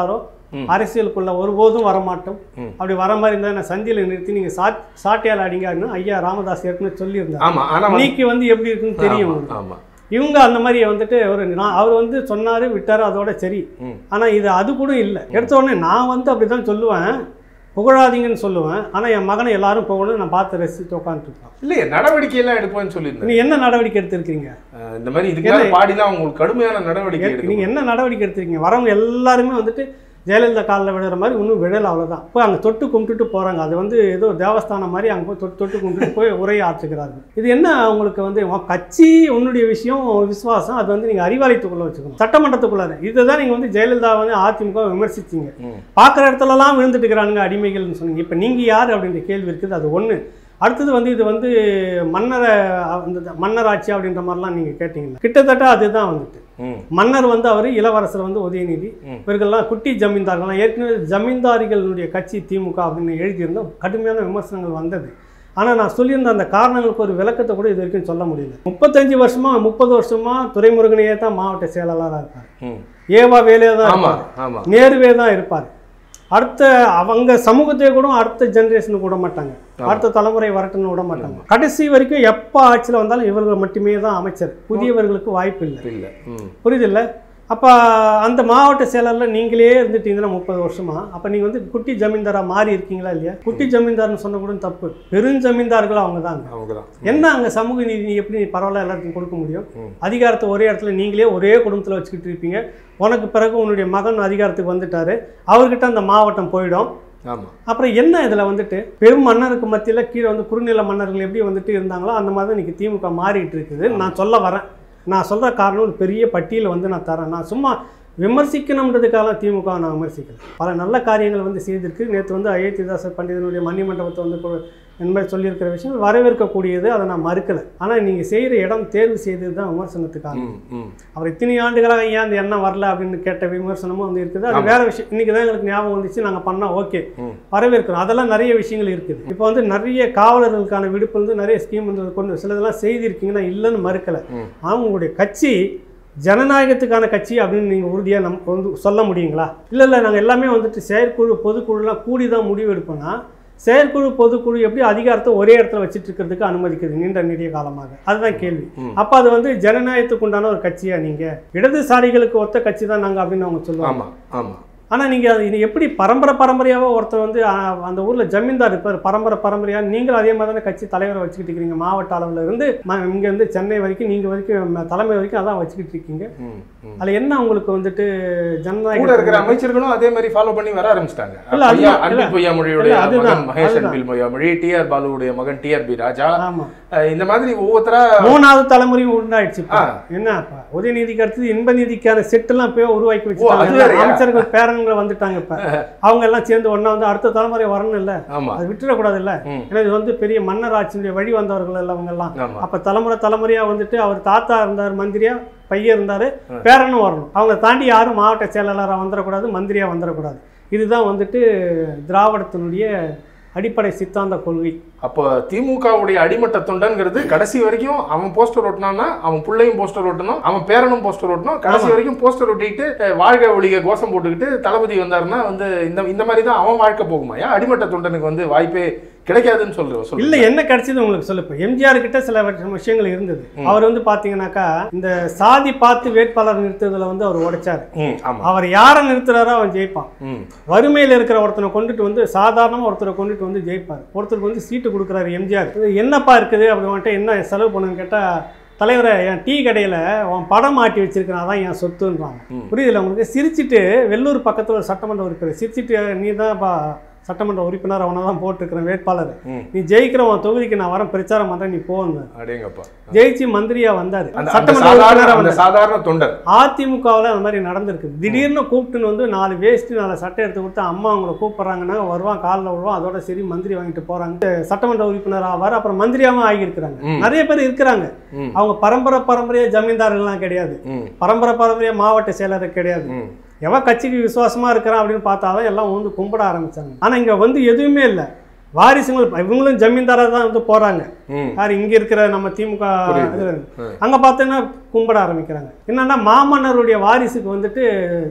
ம். அரசியலுக்குள்ள ஒருபோதும் வரமாட்டோம் ம். அப்படி வர மாதிரி இருந்தால் என்ன சந்தியில் நிறுத்தி நீங்கள் சா சாட்டையால் அடிங்க அப்படின்னு ஐயா ராமதாஸ் ஏற்கனவே சொல்லியிருந்தார் ஆமா ஆனா வந்து- நீக்கி வந்து எப்படி இருக்குன்னு தெரியும் ஆமா, உங்களுக்கு. ஆமா இவங்க அந்த மாதிரி வந்துட்டு ஒரு நான் அவர் வந்து சொன்னாரு விட்டாரு அதோட சரி ம். ஆனா இது அது கூட இல்லை எடுத்த உடனே நான் வந்து அப்படிதான் சொல்லுவேன் புகழாதீங்கன்னு சொல்லுவேன் ஆனா என் மகனை எல்லாரும் புகழும் நான் பார்த்து ரசித்து உட்காந்துருக்கோம் இல்லையே நடவடிக்கை எல்லாம் எடுப்பேன்னு சொல்லியிருந்தேன் நீ என்ன நடவடிக்கை எடுத்திருக்கீங்க அஹ் இந்த மாதிரி இதுக்கு மேல பாடிலாம் உங்களுக்கு கடுமையான நடவடிக்கை நீங்க எடுக்கணும் என்ன நடவடிக்கை எடுத்திருக்கீங்க வரவங்க எல்லாருமே வந்துட்டு ஜெயலலிதா காலில் விழுற மாதிரி இன்னும் விழல அவ்வளவுதான் போய் அங்கே தொட்டு கும்பிட்டுட்டு போறாங்க அது வந்து ஏதோ தேவஸ்தானம் மாதிரி அங்கே போய் தொட்டு தொட்டு கும்பிட்டுட்டு போய் உரையை ஆற்றுக்கிறார்கள் இது என்ன உங்களுக்கு வந்து உன் கட்சி உன்னுடைய விஷயம் உன் விசுவாசம் அது வந்து நீங்க அறிவாலயத்துக்குள்ள வச்சுக்கணும் சட்டமன்றத்துக்குள்ளார இதை தான் நீங்க வந்து ஜெயலலிதா வந்து அதிமுக விமர்சிச்சீங்க ம். பார்க்குற இடத்துலலாம் விழுந்துட்டு இருக்கிறானுங்க அடிமைகள்னு சொன்னீங்க இப்போ நீங்கள் யார் அப்படின்ற கேள்வி இருக்குது அது ஒன்று அடுத்தது வந்து இது வந்து மன்னரை அந்த மன்னர் ஆட்சி அப்படின்ற மாதிரிலாம் நீங்கள் கேட்டிங்களா கிட்டத்தட்ட அதுதான் வந்துட்டு ம். மன்னர் வந்து அவர் இளவரசர் வந்து உதயநிதி ம். இவர்கள்லாம் குட்டி ஜமீன்தார்கள்லாம் ஏற்கனவே ஜமீன்தாரிகளுடைய கட்சி திமுக அப்படின்னு எழுதியிருந்தோம் கடுமையான விமர்சனங்கள் வந்தது ஆனால் நான் சொல்லியிருந்த அந்த காரணங்களுக்கு ஒரு விளக்கத்தை கூட இது வரைக்கும் சொல்ல முடியல முப்பத்தஞ்சு வருஷமா முப்பது வருஷமா துரைமுருகனையே தான் மாவட்ட செயலாளராக இருப்பார் ம். ஏவா வேலையாக தான் ஆமா இருப்பார் ஆமா நேருவே தான் இருப்பார் அடுத்த அவங்க சமூகத்தை கூட அடுத்த ஜெனரேஷனுக்கு விட மாட்டாங்க அடுத்த தலைமுறை வரட்டுன்னு விட மாட்டாங்க கடைசி வரைக்கும் எப்போ ஆட்சியில் வந்தாலும் இவர்கள் மட்டுமே தான் அமைச்சர் புதியவர்களுக்கு வாய்ப்பு இல்லை இல்ல ம். புரியுதில்ல அப்போ அந்த மாவட்ட செயலரில் நீங்களே இருந்துட்டீங்கன்னா முப்பது வருஷமா அப்போ நீங்கள் வந்து குட்டி ஜமீன்தாராக மாறி இருக்கீங்களா இல்லையா குட்டி ஜமீன்தார்னு சொன்ன கூட தப்பு பெருஞ்சமீன்தார்கள் அவங்க தான் அவங்கதான் என்ன அங்கே சமூக நீதி நீ எப்படி பரவாயில்ல எல்லாருக்கும் கொடுக்க முடியும் ம். அதிகாரத்தை ஒரே இடத்துல நீங்களே ஒரே குடும்பத்தில் வச்சுக்கிட்டு இருப்பீங்க உனக்கு பிறகு உன்னுடைய மகன் அதிகாரத்துக்கு வந்துட்டாரு அவர்கிட்ட அந்த மாவட்டம் போயிடும் ஆமா அப்புறம் என்ன இதில் வந்துட்டு பெரும் மன்னருக்கு மத்தியில் கீழே வந்து குறுநில மன்னர்கள் எப்படி வந்துட்டு இருந்தாங்களோ அந்த மாதிரி தான் இன்னைக்கு திமுக மாறிட்டு இருக்குது நான் சொல்ல வரேன் நான் சொல்கிற காரணம் ஒரு பெரிய பட்டியல் வந்து நான் தரேன் நான் சும்மா விமர்சிக்கணுன்றதுக்காக திமுக வை நான் விமர்சிக்கல பல நல்ல காரியங்கள் வந்து செய்திருக்கு நேற்று வந்து அயோத்திதாச பண்டிதனுடைய மணிமண்டபத்தை வந்து கொ- இந்த மாதிரி சொல்லியிருக்கிற விஷயம் வரவேற்கக்கூடியது அதை நான் மறுக்கலை ஆனால் நீங்கள் செய்கிற இடம் தேர்வு செய்தது தான் விமர்சனத்துக்காக ம். ம். அவர் இத்தனை ஆண்டுகளாக ஏன் அந்த எண்ணம் வரல அப்படின்னு கேட்ட விமர்சனமும் வந்து இருக்குது அது வேற விஷயம் இன்னைக்கு தான் எங்களுக்கு ஞாபகம் வந்துச்சு நாங்கள் பண்ணோம் ஓகே ம். வரவேற்கிறோம் அதெல்லாம் நிறைய விஷயங்கள் இருக்குது இப்போ வந்து நிறைய காவலர்களுக்கான விடுப்பு வந்து நிறைய ஸ்கீம் வந்து கொண்டு சிலதெல்லாம் செய்திருக்கீங்கன்னா இல்லைன்னு மறுக்கலை ம். ஆனால் உங்களுடைய கட்சி ஜனநாயகத்துக்கான கட்சி அப்படின்னு நீங்கள் உறுதியாக நம் வந்து சொல்ல முடியுங்களா இல்லை இல்லை நாங்கள் எல்லாமே வந்துட்டு செயற்குழு பொதுக்குழுலாம் கூடி தான் முடிவு எடுப்போம்னா செயற்குழு பொதுக்குழு எப்படி அதிகாரத்தை ஒரே இடத்துல வச்சுட்டு இருக்கிறதுக்கு அனுமதிக்குது நீண்ட நெடிய காலமாக அதுதான் கேள்வி ம். அப்போ அது வந்து ஜனநாயகத்துக்கு உண்டான ஒரு கட்சியா நீங்கள் இடதுசாரிகளுக்கு ஒத்த கட்சி தான் நாங்கள் அப்படின்னு அவங்க சொல்லுவாங்க ஆமா ஆமா ஆனால் நீங்கள் அது இது எப்படி பரம்பரை பரம்பரையாகவே ஒருத்தர் வந்து ஆ, அந்த ஊரில் ஜமீன்தார் இருப்பார் பரம்பரை பரம்பரையாக நீங்களும் அதே மாதிரி தானே கட்சி தலைவரை வச்சுக்கிட்டு இருக்கீங்க மாவட்ட அளவில் இருந்து ம- இங்கேருந்து சென்னை வரைக்கும் நீங்கள் வரைக்கும் ம- தலைமை வரைக்கும் அதான் வச்சுக்கிட்டு இருக்கீங்க ம். ம். அதில் என்ன உங்களுக்கு வந்துட்டு கூட ஜனநாயக இருக்கிற அமைச்சர்களும் அதே மாதிரி ஃபாலோ பண்ணி வர ஆரம்பிச்சிட்டாங்க இல்ல, அதுதான், பொய்யா- இல்ல. அன்பில் பொய்யாமொழியுடைய இல்ல, அதுதான், மகன் மகேஷ் அதுதான். அன்பில் பொய்யாமொழி டி ஆர் பாலுவுடைய மகன் டி ஆர் பி ராஜா ஆமாம் அஹ் இந்த மாதிரி ஒவ்வொருத்தரா மூணாவது தலைமுறையும் உண்டாயிடுச்சு இப்ப. ஆ. என்ன இப்ப உதயநிதிக்கு அடுத்தது இன்ப நிதிக்கான செட்டெல்லாம் போய் உருவாக்கி அது வச்சுட்டாங்க வேறயா? அமைச்சர்கள் பேரன்கள் வந்துட்டாங்க இப்ப அவங்க எல்லாம் சேர்ந்து ஒண்ணா வந்து அடுத்த தலைமுறை வரணும் இல்ல ஆமா அது விட்டுறக்கூடாது இல்ல ம். ஏன்னா இது வந்து பெரிய மன்னர் ஆட்சியினுடைய வழி வந்தவர்கள் எல்லாம் அவங்க எல்லாம் ஆமா அப்ப தலைமுறை தலைமுறையா வந்துட்டு அவர் தாத்தா இருந்தார் மந்திரியா பையன் இருந்தாரு பேரனும் வரணும் அவங்க தாண்டி யாரும் மாவட்ட செயலாளராக வந்துடக்கூடாது மந்திரியா வந்துடக்கூடாது இதுதான் வந்துட்டு திராவிடத்தினுடைய அடிப்படை சித்தாந்த கொள்கை அப்போ திமுகவுடைய அடிமட்ட தொண்டன்கிறது கடைசி வரைக்கும் அவன் போஸ்டர் ஒட்டினான்னா அவன் பிள்ளையும் போஸ்டர் ஒட்டணும் அவன் பேரனும் போஸ்டர் ஒட்டணும் கடைசி வரைக்கும் போஸ்டர் ஒட்டிக்கிட்டு அஹ், வாழ்க ஒழிக கோஷம் போட்டுக்கிட்டு தளபதி வந்தாருன்னா வந்து இந்த இந்த மாதிரி தான் அவன் வாழ்க்கை போகுமா ஏன் அடிமட்ட தொண்டனுக்கு வந்து வாய்ப்பே கிடைக்காதுன்னு சொல்ற சொல்லு இல்ல என்ன கிடைச்சது உங்களுக்கு சொல்லு இப்போ எம்ஜிஆர் கிட்ட சில விஷ- விஷயங்கள் இருந்தது அவர் வந்து பாத்தீங்கன்னாக்கா இந்த சாதி பார்த்து வேட்பாளர் நிறுத்துறதுல வந்து அவர் உடைச்சாரு ம் ஆமா அவர் யாரை நிறுத்துறாரோ அவன் ஜெயிப்பான் ம் வறுமையில் இருக்கிற ஒருத்தனை கொண்டுட்டு வந்து சாதாரணமாக ஒருத்தரை கொண்டுட்டு வந்து ஜெயிப்பார் ஒருத்தருக்கு வந்து சீட்டு கொடுக்குறாரு எம்ஜிஆர் இது என்னப்பா இருக்குது அப்படி வந்துட்டு என்ன செலவு பண்ணுன்னு கேட்டால் தலைவரை என் டீ கடையில் உன் படம் மாட்டி வச்சிருக்கேன் அதான் என் சொத்துன்றாங்க ம். புரியுதுல உங்களுக்கு சிரிச்சிட்டு வெள்ளூர் பக்கத்தில் ஒரு சட்டமன்ற உறுப்பினர் சிரிச்சிட்டு நீ தான் சட்டமன்ற உறுப்பினர் அவனை தான் போட்டிருக்கிறேன் வேட்பாளர் ம் நீ ஜெயிக்கிற உன் தொகுதிக்கு நான் வரேன் பிரச்சாரம் பண்ணுறேன் நீ போன்னு அடேங்கப்பா ஜெயிச்சு மந்திரியா வந்தார் அந்த அந்த சட்டமன்ற சாதாரண உறுப்பினரா அந்த வந்தார் சாதாரண தொண்டர் அதிமுகவில் அந்த மாதிரி நடந்திருக்கு திடீர்னு கூப்பிட்டுன்னு வந்து நாலு வேஸ்ட்டு நாலு சட்டை எடுத்து கொடுத்து அம்மா அவங்கள கூப்பிட்றாங்கன்னா வருவான் காலில் விழுவான் அதோட சரி மந்திரி வாங்கிட்டு போகிறாங்க சட்டமன்ற உறுப்பினர் ஆவார் அப்புறம் மந்திரியாவும் ஆகியிருக்கிறாங்க ம். நிறைய பேர் இருக்கிறாங்க ம் அவங்க பரம்பரை பரம்பரையாக ஜமீன்தார்கள்லாம் கிடையாது ம் பரம்பரை பரம்பரையாக மாவட்ட செயலர் கிடையாது ம் எவன் கட்சிக்கு விசுவாசமா இருக்கிறான் அப்படின்னு பார்த்தாதான் எல்லாம் வந்து கும்பிட ஆரம்பிச்சாங்க ஆனா இங்க வந்து எதுவுமே இல்லை வாரிசுகள் இவங்களும் ஜமீன்தாராக தான் வந்து போறாங்க ம் யார் இங்க இருக்கிற நம்ம திமுக புரியுது. இதுல ம். அங்க பார்த்தீங்கன்னா கும்பிட ஆரம்பிக்கிறாங்க என்னன்னா மாமன்னருடைய வாரிசுக்கு வந்துட்டு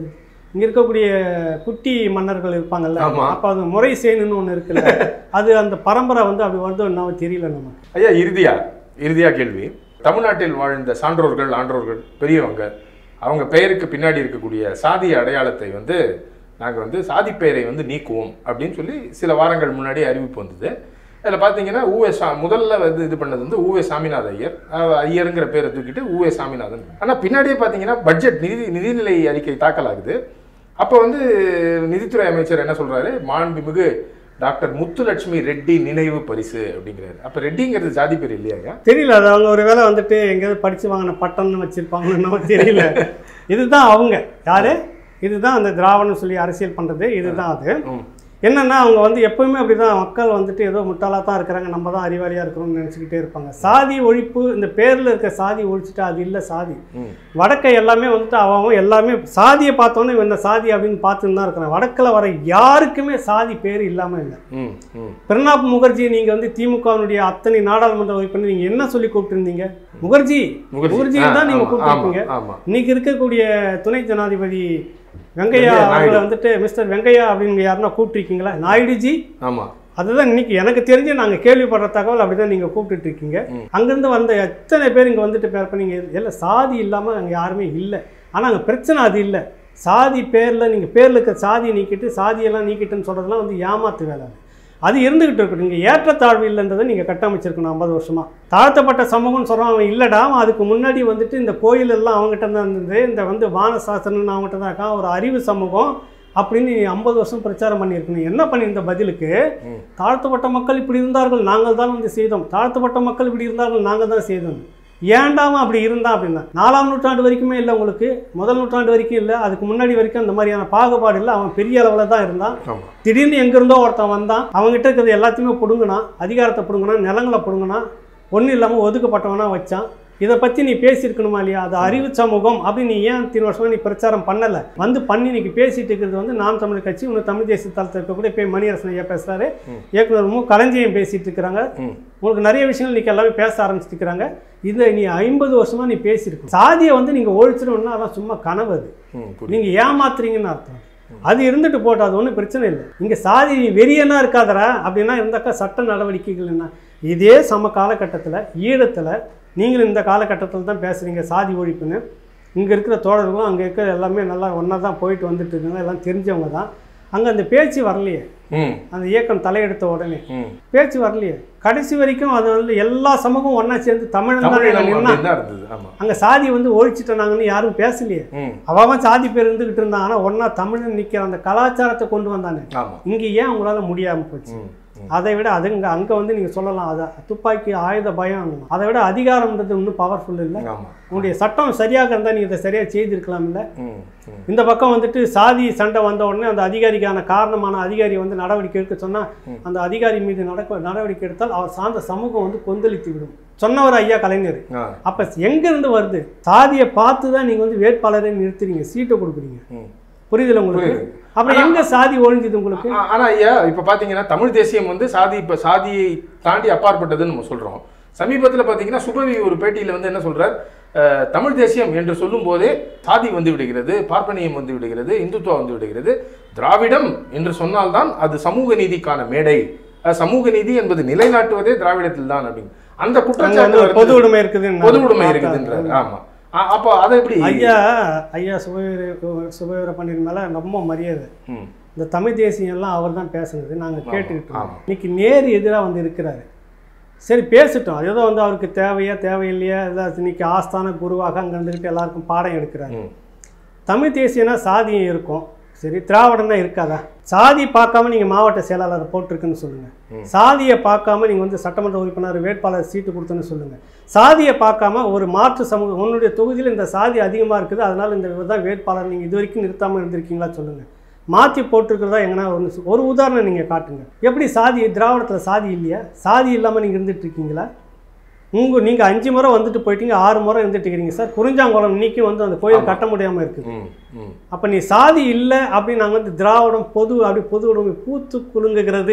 இங்க இருக்கக்கூடிய குட்டி மன்னர்கள் இருப்பாங்கல்ல ஆமா. அப்ப அது முறை சேனுன்னு ஒண்ணு இருக்குல்ல அது அந்த பரம்பரை வந்து அப்படி வருதோ என்னவோ தெரியல நமக்கு ஐயா இறுதியா இறுதியா கேள்வி தமிழ்நாட்டில் வாழ்ந்த சான்றோர்கள் ஆன்றோர்கள் பெரியவங்க அவங்க பெயருக்கு பின்னாடி இருக்கக்கூடிய சாதிய அடையாளத்தை வந்து நாங்கள் வந்து சாதி பெயரை வந்து நீக்குவோம் அப்படின்னு சொல்லி சில வாரங்கள் முன்னாடி அறிவிப்பு வந்தது அதில் பார்த்தீங்கன்னா ஊவே சா முதல்ல வந்து இது பண்ணது வந்து ஊவே சாமிநாத ஐயர் அஹ் ஐயருங்கிற பேரை தூக்கிட்டு ஊவே சாமிநாதன் ஆனால் பின்னாடியே பார்த்தீங்கன்னா பட்ஜெட் நிதி நிதிநிலை அறிக்கை தாக்கல் ஆகுது அப்போ வந்து நிதித்துறை அமைச்சர் என்ன சொல்றாரு மாண்புமிகு டாக்டர் முத்துலட்சுமி ரெட்டி நினைவு பரிசு அப்படிங்கிறாரு அப்ப ரெட்டிங்கிறது ஜாதி பேர் இல்லையாங்க தெரியல அது அவங்க ஒரு வேளை வந்துட்டு எங்கேயாவது படிச்சு வாங்கின பட்டம்னு வச்சிருப்பாங்கன்னு என்னவோ தெரியல இதுதான் அவங்க யாரு இதுதான் அந்த திராவிடம் சொல்லி அரசியல் பண்றது இதுதான் அது ம். என்னன்னா அவங்க வந்து எப்பவுமே அப்படிதான் மக்கள் வந்துட்டு ஏதோ முட்டாளாக தான் இருக்கிறாங்க நம்ம தான் அறிவாளியாக இருக்கிறோம்னு நினச்சிக்கிட்டே இருப்பாங்க சாதி ஒழிப்பு இந்த பேரில் இருக்க சாதி ஒழிச்சிட்டா அது இல்லை சாதி ம். வடக்கை எல்லாமே வந்துட்டு அவன் அவன் எல்லாமே சாதியை பார்த்தோன்னே இவன் என்ன சாதி அப்படின்னு பார்த்துன்னு தான் இருக்கிறான் வடக்கில் வர யாருக்குமே சாதி பேர் இல்லாமல் இல்லை ம், ம். பிரணாப் முகர்ஜி நீங்கள் வந்து திமுகவினுடைய அத்தனை நாடாளுமன்ற உறுப்பினர் நீங்கள் என்ன சொல்லி கூப்பிட்டுருந்தீங்க முகர்ஜி முகர்ஜி. முகர்ஜி ஆ, தான் நீங்கள் ஆமா, கூப்பிட்டுருப்பீங்க ஆமா, ஆமா. இன்னைக்கு இருக்கக்கூடிய துணை ஜனாதிபதி வெங்கையா வெங்கையா அவங்களை நாயுடு. வந்துட்டு மிஸ்டர் வெங்கையா அப்படின்னு யாருன்னா கூப்பிட்டுருக்கீங்களா நாயுடுஜி ஆமா அதுதான் இன்னைக்கு எனக்கு தெரிஞ்சு நாங்கள் கேள்விப்படுற தகவல் அப்படிதான் நீங்கள் கூப்பிட்டுட்டு இருக்கீங்க ம். அங்கேருந்து வந்த எத்தனை பேர் இங்கே வந்துட்டு பேர் பண்ணீங்க எல்லாம் சாதி இல்லாமல் அங்கே யாருமே இல்லை ஆனால் அங்கே பிரச்சனை அது இல்லை சாதி பேரில் நீங்கள் பேரில் இருக்க சாதியை நீக்கிட்டு சாதியெல்லாம் நீக்கிட்டுன்னு சொல்கிறதுலாம் வந்து ஏமாத்து வேலை அது. அது இருந்துகிட்டு இருக்கட்டும் நீங்கள் ஏற்றத்தாழ்வு இல்லைன்றதை நீங்கள் கட்டமைச்சிருக்கணும் ஐம்பது வருஷமா தாழ்த்தப்பட்ட சமூகம்னு சொல்கிறான் அவன் இல்லைடா அவன் அதுக்கு முன்னாடி வந்துட்டு இந்த கோயில் எல்லாம் அவங்ககிட்ட தான் இருந்தது இந்த வந்து வானசாசனம்னு அவங்ககிட்ட தான் இருக்கான் ஒரு அறிவு சமூகம் அப்படின்னு நீ ஐம்பது வருஷம் பிரச்சாரம் பண்ணியிருக்கணும் என்ன பண்ணியிருந்த பதிலுக்கு ம். தாழ்த்தப்பட்ட மக்கள் இப்படி இருந்தார்கள் நாங்கள் தான் வந்து செய்தோம் தாழ்த்தப்பட்ட மக்கள் இப்படி இருந்தார்கள் நாங்கள் தான் செய்தோம் ஏண்டாம அப்படி இருந்தான் அப்படின்னா நாலாம் நூற்றாண்டு வரைக்குமே இல்லை உங்களுக்கு முதல் நூற்றாண்டு வரைக்கும் இல்லை அதுக்கு முன்னாடி வரைக்கும் அந்த மாதிரியான பாகுபாடு இல்லை அவன் பெரிய அளவில் தான் இருந்தான் ஆமா திடீர்னு எங்கேருந்தோ ஒருத்தன் வந்தான் அவங்ககிட்ட இருக்கிறது எல்லாத்தையுமே பிடுங்கினான் அதிகாரத்தை பிடுங்கினான் நிலங்களை பிடுங்கினான் ஒன்றும் இல்லாமல் ஒதுக்கப்பட்டவனா வச்சான் இதை பற்றி நீ பேசியிருக்கணுமா இல்லையா அது அறிவு சமூகம் அப்படின்னு நீ ஏன் இத்தனை வருஷமா நீ பிரச்சாரம் பண்ணலை வந்து பண்ணி இன்னைக்கு பேசிட்டு இருக்கிறது வந்து நாம் தமிழ் கட்சி இன்னும் தமிழ் தேசிய தளத்தில் இருக்கக்கூடிய இப்போ மணியரசன் ஐயா பேசுகிறாரு ம். இயக்குனர் மு களஞ்சியம் பேசிட்டு இருக்கிறாங்க ம். உங்களுக்கு நிறைய விஷயங்கள் இன்னைக்கு எல்லாமே பேச ஆரம்பிச்சிருக்கிறாங்க இதை நீ ஐம்பது வருஷமா நீ பேசியிருக்கணும் சாதியை வந்து நீங்கள் ஒழிச்சிடணும்னா அதான் சும்மா கனவு அது ம், புரியுது. நீங்கள் ஏமாத்துறீங்கன்னு அர்த்தம் அது இருந்துட்டு போட்டோம் அது ஒன்றும் பிரச்சனை இல்லை இங்கே சாதி நீ வெறியனா இருக்காதரா அப்படின்னா இருந்தாக்கா சட்ட நடவடிக்கைகள் என்ன இதே சம காலகட்டத்தில் ஈழத்தில் நீங்களும் இந்த காலகட்டத்தில் தான் பேசுகிறீங்க சாதி ஒழிப்புன்னு இங்கே இருக்கிற தோழர்களும் அங்கே இருக்கிற எல்லாமே நல்லா ஒன்றா தான் போயிட்டு வந்துட்டு இருக்காங்க எல்லாம் தெரிஞ்சவங்க தான் அங்கே அந்த பேச்சு வரலையே ம், அந்த இயக்கம் தலையெடுத்த உடனே ம். பேச்சு வரலையே கடைசி வரைக்கும் அது வந்து எல்லா சமூகம் ஒன்றா சேர்ந்து தமிழன் தான் தமிழினம் நின்னா அப்படின்னு தான் இருந்தது ஆமா அங்கே சாதி வந்து ஒழிச்சிட்டாங்கன்னு யாரும் பேசலையே ம், அவன் சாதி பேர் இருந்துகிட்டு இருந்தான் ஆனால் ஒன்றா தமிழன் நிற்கிற அந்த கலாச்சாரத்தை கொண்டு வந்தானே ஆமா இங்கே ஏன் உங்களால் முடியாமல் போச்சு ம், ம். அதை விட அதுங்க அங்கே வந்து நீங்கள் சொல்லலாம் அதை துப்பாக்கி ஆயுத பயம் அதை விட அதிகாரம்ன்றது இன்னும் பவர்ஃபுல் இல்லை ஆமா உங்களுடைய சட்டம் சரியாக இருந்தால் நீங்கள் இதை சரியாக செய்திருக்கலாம் இல்லை ம், ம். இந்த பக்கம் வந்துட்டு சாதி சண்டை வந்த உடனே அந்த அதிகாரிக்கான காரணமான அதிகாரி வந்து நடவடிக்கை எடுக்க சொன்னால் அந்த அதிகாரி மீது நடக்க நடவடிக்கை எடுத்தால் அவர் சார்ந்த சமூகம் வந்து கொந்தளித்து விடும் சொன்னவர் ஐயா கலைஞர் ஆ, அப்போ எங்கேருந்து வருது சாதியை பார்த்து தான் நீங்கள் வந்து வேட்பாளரை நிறுத்துறீங்க சீட்டை கொடுக்குறீங்க ம். புரியுதுல உங்களுக்கு புரியுது. அப்புறம் எங்க சாதி ஒழிஞ்சுது உங்களுக்கு ஆ- ஆனா ஐயா இப்ப பாத்தீங்கன்னா தமிழ் தேசியம் வந்து சாதி இப்ப சாதியை தாண்டி அப்பாற்பட்டதுன்னு நம்ம சொல்றோம் சமீபத்துல பாத்தீங்கன்னா சுபவி ஒரு பேட்டியில வந்து என்ன சொல்றார் அஹ், தமிழ் தேசியம் என்று சொல்லும் போதே சாதி வந்து விடுகிறது பார்ப்பனியம் வந்து விடுகிறது இந்துத்துவா வந்து விடுகிறது திராவிடம் என்று சொன்னால்தான் அது சமூக நீதிக்கான மேடை அஹ், சமூக நீதி என்பது நிலைநாட்டுவதே திராவிடத்தில் தான் அப்படின்னு அந்த அங்க வந்து குற்றச்சாட்டு ஒரு பொது வருது. உடைமை இருக்குது பொது உடைமை இருக்குதுன்றார் ஆமா அ- அப்போ அதை எப்படி ஐயா ஐயா சுபவீர சுபவீர பண்டிட் மேல ரொம்ப மரியாதை ம், இந்த தமிழ் தேசியம் எல்லாம் அவர் தான் பேசுனது நாங்க கேட்டுக்கிட்டு ஆமா. இருக்கோம். இன்னைக்கு நேர் எதிராக வந்து இருக்கிறாரு சரி பேசிட்டோம் அது ஏதோ வந்து அவருக்கு தேவையா தேவையில்லையா ஏதாவது இன்னைக்கு ஆஸ்தான குருவாக அங்க இருந்துக்கிட்டு எல்லாருக்கும் பாடம் எடுக்கிறாரு ம், தமிழ் தேசியனா சாதியம் இருக்கும் சரி திராவிடம்னா இருக்காதா சாதி பார்க்காம நீங்க மாவட்ட செயலாளர் போட்டிருக்குன்னு சொல்லுங்க ம். சாதியை பார்க்காம நீங்க வந்து சட்டமன்ற உறுப்பினர் வேட்பாளர் சீட்டு கொடுத்துன்னு சொல்லுங்க சாதியை பார்க்காம ஒரு மாற்று சமூகம் உன்னுடைய தொகுதியில் இந்த சாதி அதிகமா இருக்குது அதனால இந்த இவர் தான் வேட்பாளர் நீங்க இது வரைக்கும் நிறுத்தாம இருந்திருக்கீங்களா சொல்லுங்க மாற்றி போட்டிருக்கிறதா எங்கன்னா ஒன்று ஒரு உதாரணம் நீங்க காட்டுங்க எப்படி சாதி திராவிடத்துல சாதி இல்லையா சாதி இல்லாம நீங்க இருந்துட்டு இருக்கீங்களா உங்க நீங்க அஞ்சு முறை வந்துட்டு போயிட்டீங்க ஆறு முறை இருந்துட்டு இருக்கிறீங்க சார் குறிஞ்சாங்குளம் இன்னைக்கும் வந்து அந்த கோயில் கட்ட முடியாம இருக்குது ம், ம். அப்போ நீ சாதி இல்லை அப்படின்னு நாங்கள் வந்து திராவிடம் பொது அப்படி பொது உடைமை பூத்து குலுங்குகிறது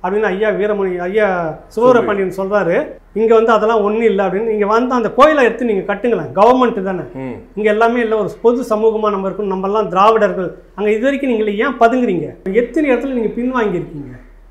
அப்படின்னு ஐயா வீரமணி ஐயா சுவரபாண்டியன் சொல்றாரு இங்க வந்து அதெல்லாம் ஒண்ணும் இல்லை அப்படின்னு நீங்க வந்து அந்த கோயிலை எடுத்து நீங்க கட்டுங்களேன் கவர்மெண்ட் தானே ம் இங்க எல்லாமே இல்லை ஒரு பொது சமூகமா நம்ம இருக்கணும் நம்ம எல்லாம் திராவிடர்கள் அங்க இது வரைக்கும் நீங்க ஏன் பதுங்குறீங்க எத்தனை இடத்துல நீங்க பின்வாங்கியிருக்கீங்க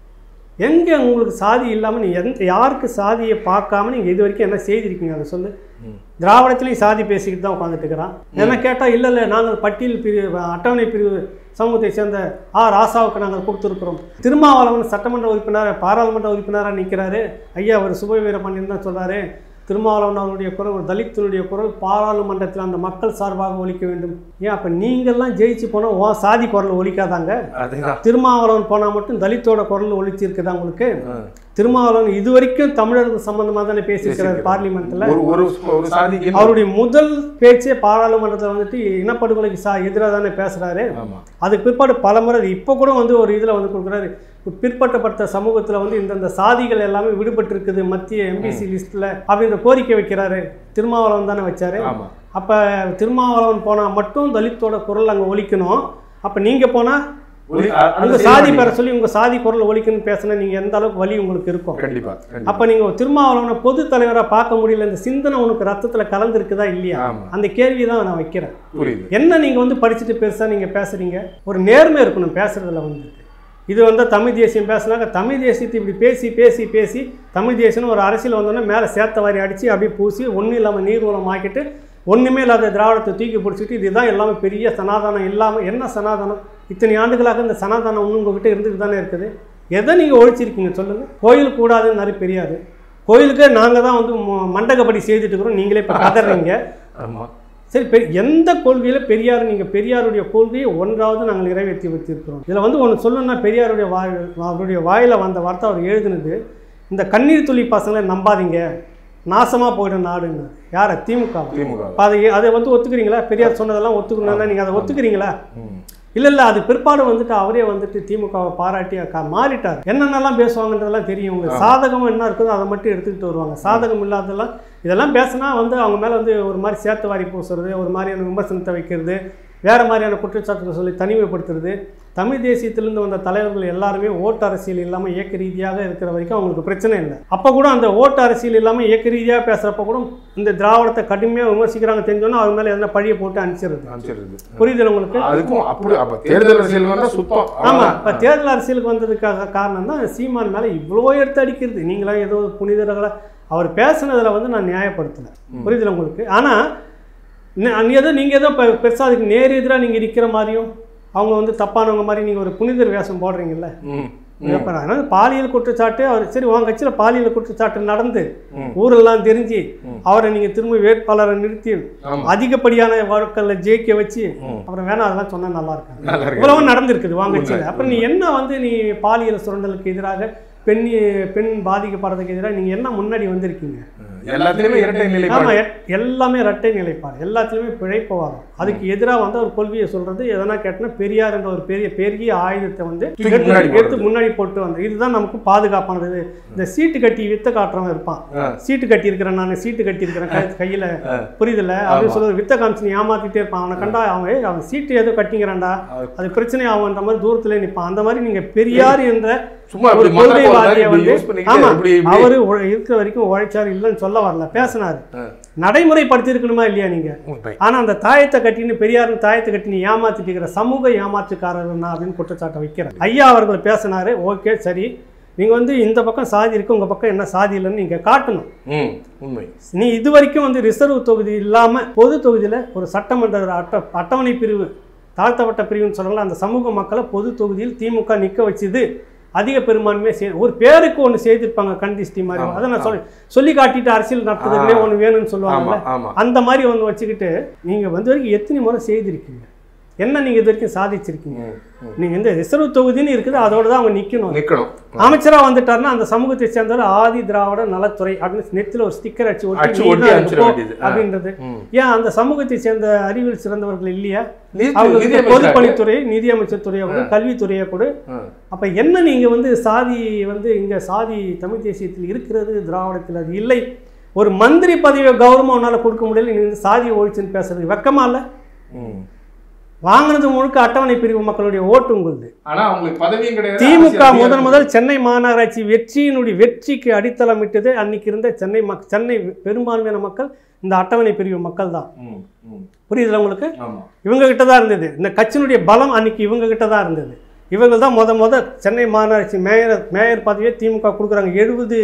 எங்க உங்களுக்கு சாதி இல்லாம நீங்க எந்த யாருக்கு சாதியை பார்க்காம நீங்க இது வரைக்கும் என்ன செய்திருக்கீங்க அதை சொல்லு ம். திராவிடத்திலையும் சாதி பேசிக்கிட்டு தான் உட்காந்துட்டு இருக்கிறான் என்ன கேட்டா இல்ல இல்ல நாங்கள் பட்டியல் பிரிவு அட்டவணை பிரிவு சமூகத்தை சேர்ந்த ஆ ராசாவுக்கு நாங்கள் கொடுத்துருக்குறோம் திருமாவளவன் சட்டமன்ற உறுப்பினர் பாராளுமன்ற உறுப்பினராக நிற்கிறாரு ஐயா அவர் சுப வீரபாண்டியன் தான் சொல்றாரு திருமாவளவன் அவருடைய குரல் ஒரு தலித்தினுடைய குரல் பாராளுமன்றத்தில் அந்த மக்கள் சார்பாக ஒலிக்க வேண்டும் ஏன் அப்போ நீங்கள்லாம் ஜெயிச்சு போனால் உன் சாதி குரல் ஒலிக்காதாங்க அதேதான் திருமாவளவன் போனால் மட்டும் தலித்தோட குரல் ஒலிச்சிருக்குதா உங்களுக்கு ஆ. திருமாவளவன் இது வரைக்கும் தமிழர்கள் சம்பந்தமாக தானே பேசியிருக்கிறார் பேசியிருக்கிறார். பார்லிமெண்ட்டில் ஒரு ஒரு ஒரு சாதிக்கு என்ன- அவருடைய முதல் பேச்சே பாராளுமன்றத்தில் வந்துட்டு இனப்படுகொலைக்கு சா எதிராக தானே பேசுகிறாரு ஆமா அதுக்கு பிற்பாடு பல முறை இப்போ கூட வந்து ஒரு இதில் வந்து கொடுக்குறாரு பிற்பட்டப்பட்ட சமூகத்தில் வந்து இந்தந்த சாதிகள் எல்லாமே விடுபட்டு இருக்குது மத்திய எம்பிசி லிஸ்ட்டில் அப்படின்ற கோரிக்கை வைக்கிறாரு திருமாவளவன் தானே வச்சாரு ஆமா அப்போ திருமாவளவன் போனால் மட்டும் தலித்தோட குரல் அங்கே ஒலிக்கணும் அப்போ நீங்கள் போனால் ஒரு- அ- அது உங்கள் செய்ய சாதி மாட்டீங்க. பேரை சொல்லி உங்கள் சாதி குரல் ஒலிக்கணும்னு பேசினா நீங்கள் எந்த அளவுக்கு வலி உங்களுக்கு இருக்கும் கண்டிப்பா கண்டிப்பா. அப்போ நீங்கள் திருமாவளவனை பொது தலைவராக பார்க்க முடியல இந்த சிந்தனை உனக்கு ரத்தத்தில் கலந்துருக்குதா இல்லையா ஆமா அந்த கேள்வி தான் நான் வைக்கிறேன் புரியுது என்ன நீங்கள் வந்து படிச்சுட்டு பெருசாக நீங்கள் பேசுகிறீங்க ஒரு நேர்மை இருக்கணும் பேசுகிறதுல வந்து இது வந்து தமிழ் தேசியம் பேசுனாங்க தமிழ் தேசியத்தை இப்படி பேசி பேசி பேசி தமிழ் தேசியம்னு ஒரு அரசியல் வந்தோடனே மேலே சேத்த வாரி அடித்து அப்படியே பூசி ஒன்றும் இல்லாமல் நீர்வளம் ஆக்கிட்டு ஒன்றுமே இல்லாத திராவிடத்தை தூக்கி பிடிச்சிட்டு இதுதான் எல்லாமே பெரிய சனாதனம் இல்லாமல் என்ன சனாதனம் இத்தனை ஆண்டுகளாக இந்த சனாதனம் ஒன்று உங்ககிட்ட இருந்துட்டு தானே இருக்குது எதை நீங்கள் ஒழிச்சிருக்கீங்க சொல்லுங்கள் கோயில் கூடாதுன்னு நிறைய பெரியாது கோயிலுக்கு நாங்கள் தான் வந்து ம- மண்டகப்படி செய்துட்டு இருக்கிறோம் நீங்களே இப்போ கதறீங்க ஆமா சரி பெ எந்த கொள்கையில் பெரியார் நீங்கள் பெரியாருடைய கொள்கையை ஒன்றாவது நாங்கள் நிறைவேற்றி வச்சிருக்கிறோம் இதில் வந்து ஒன்று சொல்லணும்னா பெரியாருடைய வாய் அவருடைய வாயில் வந்த வார்த்தை அவர் எழுதுனது இந்த கண்ணீர் துளி பசங்களை நம்பாதீங்க நாசமாக போயிடும் நாடுன்னு யாரை திமுக திமுக அதை அதை வந்து ஒத்துக்கிறீங்களா பெரியார் சொன்னதெல்லாம் ஒத்துக்கணும்னா நீங்கள் அதை ஒத்துக்கிறீங்களா ம். இல்லை இல்லை அது பிற்பாடு வந்துட்டு அவரே வந்துட்டு திமுகவை பாராட்டி க- மாறிட்டார் என்னென்னலாம் பேசுவாங்கன்றதெல்லாம் தெரியும் உங்களுக்கு சாதகம் என்ன இருக்குதோ அதை மட்டும் எடுத்துக்கிட்டு வருவாங்க சாதகம் இல்லாததெல்லாம் இதெல்லாம் பேசினா வந்து அவங்க மேலே வந்து ஒரு மாதிரி சேத்து வாரி பூசுறது ஒரு மாதிரியான விமர்சனத்தை வைக்கிறது வேறு மாதிரியான குற்றச்சாட்டுகளை சொல்லி தனிமைப்படுத்துறது தமிழ் தேசியத்திலிருந்து வந்த தலைவர்கள் எல்லாருமே ஓட்டு அரசியல் இல்லாமல் இயக்க ரீதியாக இருக்கிற வரைக்கும் அவங்களுக்கு பிரச்சனை இல்லை அப்போ கூட அந்த ஓட்டு அரசியல் இல்லாமல் இயக்க ரீதியாக பேசுகிறப்ப கூட இந்த திராவிடத்தை கடுமையாக விமர்சிக்கிறாங்க தெரிஞ்சோன்னா அவங்க மேலே எதனா பழியை போட்டு அனுப்பிச்சிடுறது அமைச்சிருது புரியுது உங்களுக்கு அதுக்கும் அப்படி அப்ப தேர்தல் அரசியல் வந்தா சுத்தம் ஆமா இப்ப தேர்தல் அரசியலுக்கு வந்ததுக்காக காரணம் தான் சீமான் மேல இவ்வளோ எடுத்து அடிக்கிறது நீங்களாம் ஏதோ புனிதர்களை அவர் பேசுனதுல வந்து நான் நியாயப்படுத்தல புரியுதுல உங்களுக்கு ஆனா நி- நீ ஏதோ நீங்க ஏதோ பெ- பெருசா அதுக்கு நேர் எதிராக நீங்க இருக்கிற மாதிரியும் அவங்க வந்து தப்பானவங்க மாதிரி நீங்க ஒரு புனிதர் வேஷம் போடுறீங்கல்ல ம். இப்ப நான் என்ன பாலியல் குற்றச்சாட்டு அவர் சரி உங்க கட்சியில பாலியல் குற்றச்சாட்டு நடந்து ம். ஊரெல்லாம் தெரிஞ்சு அவரை நீங்க திரும்ப வேட்பாளரை நிறுத்தி ஆமா அதிகப்படியான வழக்கல்ல ஜெயிக்க வச்சு ம். அப்புறம் வேணா அதெல்லாம் சொன்னா நல்லா இருக்காது நல்லா இருக்கு இவ்வளவு நடந்திருக்குது வாங்க உண்மை, கட்சியில் அப்புறம் நீ என்ன வந்து நீ பாலியல் சுரண்டலுக்கு எதிராக பெண் பெண் பாதிக்கப்படுறதுக்கு எதிராக நீங்க என்ன முன்னாடி வந்திருக்கீங்க எல்லாத்துலயுமே இரட்டை ஆமா நிலைப்பாடு எ- எல்லாமே இரட்டை நிலைப்பாடு எல்லாத்துலயுமே பிழைப்பவாதம் அதுக்கு எதிராக வந்து ஒரு கொள்கையை சொல்றது எதனா கேட்டனா பெரியார் என்ற ஒரு பெரிய பெரிய ஆயுதத்தை வந்து தூக்கி எடுத்து- முன்னாடி எடுத்து போடுறது. முன்னாடி போட்டு வந்து இதுதான் நமக்கு பாதுகாப்பானது இந்த சீட்டு கட்டி வித்த காட்டுறவன் இருப்பான் ஆ. சீட்டு கட்டி இருக்கிறேன் நான் சீட்டு கட்டி இருக்கிறேன் கை- கையில புரியுதுல அப்படின்னு சொல்லி வித்த காமிச்சு நீ ஏமாத்திட்டே இருப்பான் அவனை கண்டா அவன் "ஏய், அவன் சீட்டு ஏதோ கட்டிங்கிறான்டா அது பிரச்சனை ஆகுன்ற மாதிரி தூரத்துல நிற்பான் அந்த மாதிரி நீங்க பெரியார் என்ற சும்மா ஒரு இப்படி மொத்த கோல் மாதிரி கொள்கைவாதியை இப்படி வந்து யூஸ் பண்ணிக்கிட்டு ஆமா இப்படி இப்படி அவரு உழ- இருக்கிற வரைக்கும் உழைச்சாரு இல்லைன்னு சொல்ல வரல பேசினாரு ஆ. நடைமுறைப்படுத்தி இருக்கணுமா இல்லையா நீங்க உண்மை. ஆனா அந்த தாயத்தை கட்டின்னு பெரியார் தாயத்தை கட்டின்னு ஏமாத்திட்டு இருக்கிற சமூக ஏமாற்றுக்காரர் நான் அப்படின்னு குற்றச்சாட்டை வைக்கிறேன் ஐயா அவர்கள் பேசினாரு ஓகே சரி நீங்க வந்து இந்த பக்கம் சாதி இருக்கு உங்க பக்கம் என்ன சாதி இல்லைன்னு நீங்க காட்டணும் ம் உண்மை நீ இது வரைக்கும் வந்து ரிசர்வ் தொகுதி இல்லாம பொது தொகுதியில ஒரு சட்டமன்ற அட்ட அட்டவணை பிரிவு தாழ்த்தப்பட்ட பிரிவுன்னு சொல்றாங்களா அந்த சமூக மக்களை பொது தொகுதியில் திமுக நிக்க வச்சுது அதிக பெரும்பான்மையை செய் ஒரு பேருக்கு ஒன்று செய்திருப்பாங்க கண்டிஸ்டி மாதிரி ஆமா, அதை நான் சொல்லி சொல்லி காட்டிட்டு அரசியல் நடத்துறதுக்குனே ஒன்று வேணும்னு சொல்லுவாங்கல்ல ஆமா ஆமா அந்த மாதிரி ஒன்று வச்சுக்கிட்டு நீங்க வந்து வரைக்கும் எத்தனை முறை செய்திருக்கீங்க என்ன நீங்க இது வரைக்கும் சாதிச்சிருக்கீங்க ம், ம். நீங்க இந்த ரிசர்வ் தொகுதின்னு இருக்குது அதோட தான் அவங்க நிக்கணும் நிக்கணும் அமைச்சரா வந்துட்டாருன்னா அந்த சமூகத்தை சேர்ந்தவர் ஆதி திராவிட நலத்துறை அப்படின்னு நெத்தில ஒரு ஸ்டிக்கர் அடிச்சு அடிச்சு ஒட்டி ஒட்டி நீதான் அனுப்பிச்சிட போ வேண்டியது. ஆ. அப்படின்றது ம். ஏன் அந்த சமூகத்தை சேர்ந்த அறிவியல் சிறந்தவர்கள் இல்லையா நிதி- அவங்க நிதி பொது அமைச்சராக- பணித்துறை நிதி அமைச்சர் துறையை கொடு கல்வித்துறையை கொடு ஆ. அப்ப என்ன நீங்க வந்து சாதி வந்து இங்க சாதி தமிழ் தேசியத்தில் இருக்கிறது திராவிடத்தில் அது இல்லை ஒரு மந்திரி பதவியை கௌரவம் உன்னால கொடுக்க முடியல நீங்க வந்து சாதியை ஒழிச்சுன்னு பேசுறது வெக்கமா இல்ல ம். வாங்கினது முழுக்க அட்டவணை பிரிவு மக்களுடைய ஓட்டு உங்களுது ஆனா அவங்களுக்கு பதவியும் கிடையாது திமுக அரசியல் முதன் அதிகாரம் முதல் சென்னை மாநகராட்சி வெற்றியினுடைய வெற்றிக்கு அடித்தளமிட்டது அன்னைக்கு இருந்த சென்னை மக் சென்னை பெரும்பான்மையான மக்கள் இந்த அட்டவணை பிரிவு மக்கள் தான் ம், ம். புரியுதுல உங்களுக்கு ஆமா இவங்க கிட்ட தான் இருந்தது இந்த கட்சியினுடைய பலம் அன்னைக்கு இவங்க கிட்ட தான் இருந்தது இவங்க தான் முத முத சென்னை மாநகராட்சி மேயர் மேயர் பதவியை திமுக கொடுக்குறாங்க எழுபது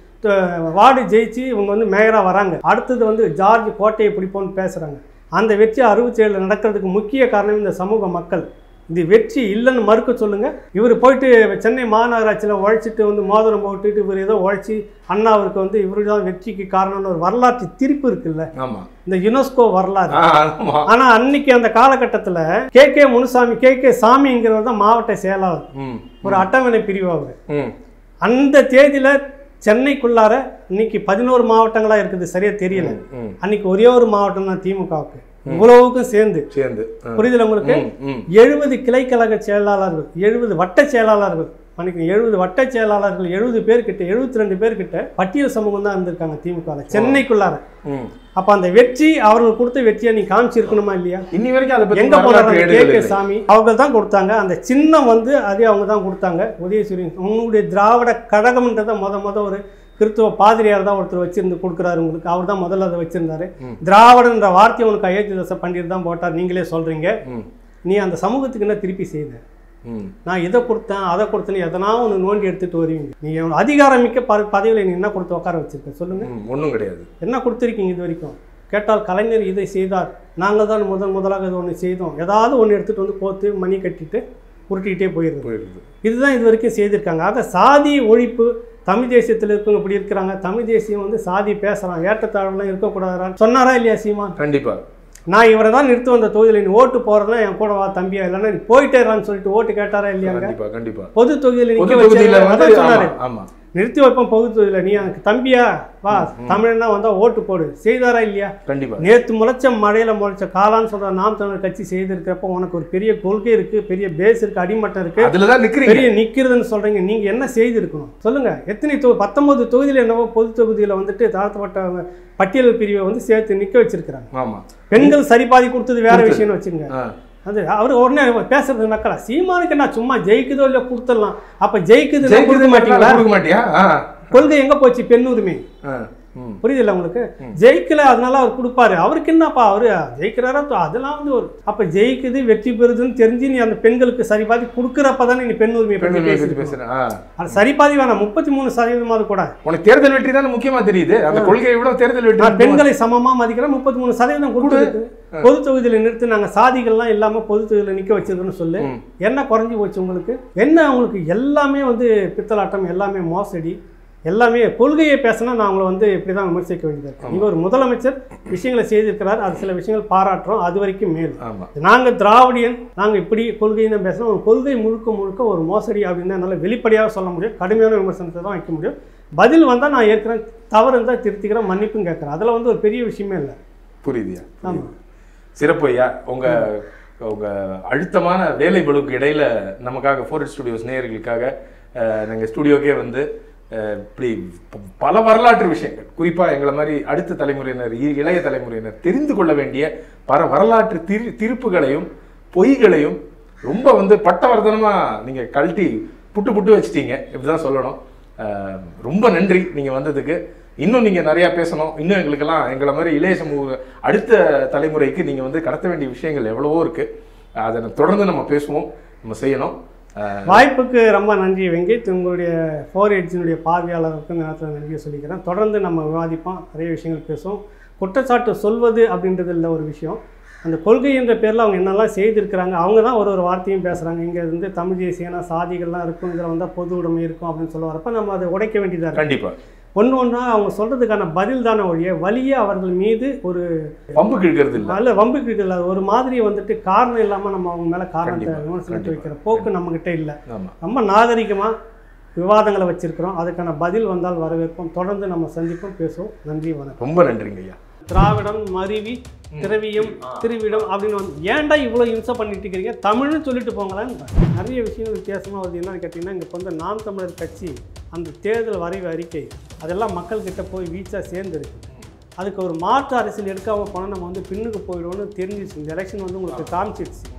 வார்டு ஜெயிச்சு இவங்க வந்து மேயராக வராங்க அடுத்தது வந்து ஜார்ஜ் கோட்டையை பிடிப்போம்னு பேசுகிறாங்க அந்த வெற்றி அறுபத்தி ஏழில் நடக்கிறதுக்கு முக்கிய காரணம் இந்த சமூக மக்கள் இது வெற்றி இல்லைன்னு மறுக்க சொல்லுங்க இவர் போயிட்டு சென்னை மாநகராட்சியில் உழைச்சிட்டு வந்து மோதிரம் போட்டுட்டு இவர் ஏதோ உழைச்சி அண்ணாவிற்கு வந்து இவரு தான் வெற்றிக்கு காரணம்னு ஒரு வரலாற்று திருப்பு இருக்குல்ல ஆமா இந்த யுனெஸ்கோ வரலாறு ஆ, ஆமா ஆனா அன்னைக்கு அந்த காலகட்டத்துல K K Munusamy K K சாமிங்கிறவர் தான் மாவட்ட செயலாளர் ம் ஒரு அட்டவணை பிரிவு அவர் ம் அந்த தேதியில சென்னைக்குள்ளார இன்னைக்கு பதினோரு மாவட்டங்களா இருக்குது சரியா தெரியல ம் அன்னைக்கு ஒரே ஒரு மாவட்டம் தான் திமுகவுக்கு இவ்வளவுக்கும் சேர்ந்து சேர்ந்து ஆ. புரியுதுல உங்களுக்கு ம், ம். எழுபது கிளைக்கழக செயலாளர்கள் எழுபது வட்ட செயலாளர்கள் அன்னைக்கு எழுபது வட்ட செயலாளர்கள் எழுபது பேர்கிட்ட எழுபத்தி ரெண்டு பேர்கிட்ட பட்டியல் சமூகம் தான் இருந்திருக்காங்க திமுக சென்னைக்குள்ளார ம். அப்ப அந்த வெற்றி அவர்கள் கொடுத்த வெற்றியை நீ காமிச்சிருக்கணுமா இல்லையா இன்னி வரைக்கும் அதை பத்தி எங்க வரலாற்று போனாங்க கே ஏடுகள் கே இல்லை. சாமி அவங்க தான் கொடுத்தாங்க அந்த சின்னம் வந்து அதே அவங்க தான் கொடுத்தாங்க உதயசூரியன் உங்களுடைய திராவிட கழகம்ன்றத முத முத ஒரு கிறிஸ்துவ பாதிரியார் தான் ஒருத்தர் வச்சிருந்து கொடுக்குறாரு உங்களுக்கு அவர் தான் முதல்ல அதை வச்சிருந்தாரு ம். திராவிடன்ற வார்த்தையை உனக்கு அயோத்தி தசை பண்டிட் தான் போட்டார் நீங்களே சொல்றீங்க ம், நீ அந்த சமூகத்துக்கு என்ன திருப்பி செய்த ம். நான் இதை கொடுத்தேன் அதை கொடுத்தேன்னு எதனா ஒன்று நோண்டி எடுத்துட்டு வருவீங்க நீ எவ்வளவு அதிகாரமிக்க ப பதவியில் நீ என்ன கொடுத்து உட்கார வச்சிருக்க சொல்லுங்க ம், ஒண்ணும் கிடையாது என்ன கொடுத்துருக்கீங்க இது வரைக்கும் கேட்டால் கலைஞர் இதை செய்தார் நாங்கள் தான் முதன் முதலாக இது ஒன்று செய்தோம் ஏதாவது ஒன்று எடுத்துகிட்டு வந்து கோத்து மணி கட்டிட்டு உருட்டிக்கிட்டே போயிடுது போயிடுது இதுதான் இது வரைக்கும் செய்திருக்காங்க ஆக சாதி ஒழிப்பு தமிழ் தேசியத்தில் இருக்கவங்க இப்படி இருக்கிறாங்க தமிழ் தேசியம் வந்து சாதி பேசுகிறான் ஏற்றத்தாழ்வுலாம் இருக்கக்கூடாதான்னு சொன்னாரா இல்லையா சீமான் கண்டிப்பா நான் இவரை தான் நிறுத்த வந்த தொகுதியில் நீ ஓட்டு போகிறதுனா என் கூட வா தம்பியா இல்லைன்னா நீ போயிட்டேறான்னு சொல்லிட்டு ஓட்டு கேட்டாரா இல்லையாங்க கண்டிப்பா கண்டிப்பா பொது தொகுதியில் பொது நிற்க தொகுதியில வச்சு வந்து அதான் சொன்னாரு ஆமா, ஆமா நிறுத்தி வைப்போம் பொது தொகுதியில் நீ எனக்கு தம்பியா வா தமிழனா வந்தா ஓட்டு போடு செய்தாரா இல்லையா கண்டிப்பா நேத்து முளைச்ச மழையில முளைச்ச காலான்னு சொல்ற நாம் தமிழர் கட்சி செய்திருக்கிறப்ப உனக்கு ஒரு பெரிய கொள்கை இருக்கு பெரிய பேஸ் இருக்கு அடிமட்டம் இருக்கு அதுலதான் நிக்கிறீங்க பெரிய நிக்கிறதுன்னு சொல்றீங்க நீங்க என்ன செய்திருக்கணும் சொல்லுங்க எத்தனை தொ பத்தொன்பது தொகுதியில் என்னவோ பொது தொகுதியில வந்துட்டு தாழ்த்தப்பட்ட பட்டியல் பிரிவை வந்து சேர்த்து நிக்க வச்சிருக்கிறாங்க ஆமா பெண்கள் சரிபாதி கொடுத்தது வேற விஷயம்னு வச்சுங்க ஆ. அது அவர் உடனே பேசுறது நக்கலா சீமானுக்கு நான் சும்மா ஜெயிக்குதோ இல்லையோ கொடுத்துடலாம் அப்ப ஜெயிக்குது கொடுக்க ஜெயிக்கிறது மாட்டீங்களா கொடுக்க மாட்டியா ஆ, கொள்கை எங்க போச்சு பெண் உரிமை ஆ, ம். புரியுதுல்ல உங்களுக்கு ஜெயிக்கல அதனால அவர் கொடுப்பாரு அவருக்கு என்னப்பா அவரு ஜெயிக்கிறாரா தோ- அதெல்லாம் வந்து ஒரு அப்ப ஜெயிக்குது வெற்றி பெறுதுன்னு தெரிஞ்சு நீ அந்த பெண்களுக்கு சரிபாதி கொடுக்குறப்ப தானே நீ பெண் உரிமையை பெண் பத்தி உரிமையை பத்தி பேசுறீங்க பேசுறேன் ஆ. அது சரிபாதி வேணாம் முப்பத்தி மூணு சதவீதமாவது கூட உனக்கு தேர்தல் வெற்றி தானே முக்கியமா தெரியுது அந்த கொள்கையை விட தேர்தல் வெற்றி நான் பெண்களை சமமா மதிக்கிறேன் முப்பத்தி மூணு சதவீதம் கொடுத்துருக்கு பொது தொகுதியில நிறுத்தி நாங்க சாதிகள்லாம் இல்லாம பொது தொகுதியில நிக்க வச்சிருக்கோம்னு சொல்லு ம். என்ன குறைஞ்சி போச்சு உங்களுக்கு என்ன உங்களுக்கு எல்லாமே வந்து பித்தலாட்டம் எல்லாமே மோசடி எல்லாமே கொள்கையை பேசினா நான் உங்களை வந்து இப்படி தான் விமர்சிக்க வேண்டியது இருக்கு நீங்க ஒரு முதலமைச்சர் விஷயங்களை செய்திருக்கிறார் அது சில விஷயங்கள் பாராட்டுறோம் அது வரைக்கும் மேல் ஆமா நாங்க திராவிடியன் நாங்க இப்படி கொள்கையை தான் பேசுறோம் ஒரு கொள்கை முழுக்க முழுக்க ஒரு மோசடி அப்படின்னு என்னால வெளிப்படையாக சொல்ல முடியும் கடுமையான விமர்சனத்தை தான் வைக்க முடியும் பதில் வந்தா நான் ஏற்கிறேன் தவறு இருந்தால் திருத்திக்கிறேன் மன்னிப்பும் கேட்குறேன் அதுல வந்து ஒரு பெரிய விஷயமே இல்லை புரியுதுயா ஆமா சிறப்பு ஐயா உங்க உங்க அழுத்தமான வேலை பளுக்கு இடையில நமக்காக ஃபோர் ஸ்டுடியோஸ் நேயர்களுக்காக அஹ், நாங்க ஸ்டுடியோக்கே வந்து அஹ், இப்படி ப- பல வரலாற்று விஷயங்கள் குறிப்பா எங்களை மாதிரி அடுத்த தலைமுறையினர் இ- இளைய தலைமுறையினர் தெரிந்து கொள்ள வேண்டிய பல வரலாற்று திரு திருப்புகளையும் பொய்களையும் ரொம்ப வந்து பட்டவர்த்தனமா நீங்க கழட்டி புட்டு புட்டு வச்சிட்டீங்க இப்படிதான் சொல்லணும் அஹ், ரொம்ப நன்றி நீங்க வந்ததுக்கு இன்னும் நீங்க நிறைய பேசணும் இன்னும் எங்களுக்கெல்லாம் எங்களை மாதிரி இளைய சமூக அடுத்த தலைமுறைக்கு நீங்க வந்து கடத்த வேண்டிய விஷயங்கள் எவ்வளவோ இருக்கு அதை நம்ம தொடர்ந்து நம்ம பேசுவோம் நம்ம செய்யணும் அஹ், வாய்ப்புக்கு ரொம்ப நன்றி வெங்கட் உங்களுடைய ஃபோர் எட்ஜினுடைய பார்வையாளருக்கு இந்த நேரத்தில் நன்றியை சொல்லிக்கிறேன் தொடர்ந்து நம்ம விவாதிப்போம் நிறைய விஷயங்கள் பேசுவோம் குற்றச்சாட்டு சொல்வது அப்படின்றது இல்லை ஒரு விஷயம் அந்த கொள்கை என்ற பேரில் அவங்க என்னெல்லாம் செய்திருக்கிறாங்க அவங்க தான் ஒரு ஒரு வார்த்தையும் பேசுகிறாங்க இங்கே இருந்து தமிழ் தேசியனா சாதிகள்லாம் இருக்கும் இதில் வந்தால் பொது உடைமை இருக்கும் அப்படின்னு சொல்ல வரப்ப நம்ம அதை உடைக்க வேண்டியதாக இருக்கு கண்டிப்பா ஒன்று ஒன்றா அவங்க சொல்கிறதுக்கான பதில் தானே ஒழிய வழியே அவர்கள் மீது ஒரு பம்பு கிழக்கிறது இல்ல நல்ல வம்புக்கு இல்லை ஒரு மாதிரி வந்துட்டு காரணம் இல்லாமல் நம்ம அவங்க மேலே காரணத்தை கண்டிப்பா, விமர்சனத்தை கண்டிப்பா. வைக்கிற போக்கு நம்மக்கிட்ட இல்லை ஆமா ரொம்ப நாகரிகமாக விவாதங்களை வச்சிருக்கிறோம் அதுக்கான பதில் வந்தால் வரவேற்போம் தொடர்ந்து நம்ம சந்திப்போம் பேசுவோம் நன்றி வணக்கம் ரொம்ப நன்றிங்க ஐயா திராவிடம் மருவி திரவியம் திருவிடம் அப்படின்னு வந்து ஏன்டா இவ்வளோ இம்சை பண்ணிட்டு இருக்கிறீங்க தமிழ்னு சொல்லிட்டு போங்களேன்னு நிறைய விஷயங்கள் வித்தியாசமாக வருது என்னன்னு கேட்டிங்கன்னா இங்கே வந்து நாம் தமிழர் கட்சி அந்த தேர்தல் வரைவு அறிக்கை அதெல்லாம் மக்கள்கிட்ட போய் வீச்சாக சேர்ந்துருக்கு அதுக்கு ஒரு மாற்று அரசியல் எடுக்காம போனால் நம்ம வந்து பின்னுக்கு போயிடுவோம்னு தெரிஞ்சிச்சு இந்த எலெக்ஷன் வந்து உங்களுக்கு காமிச்சிடுச்சு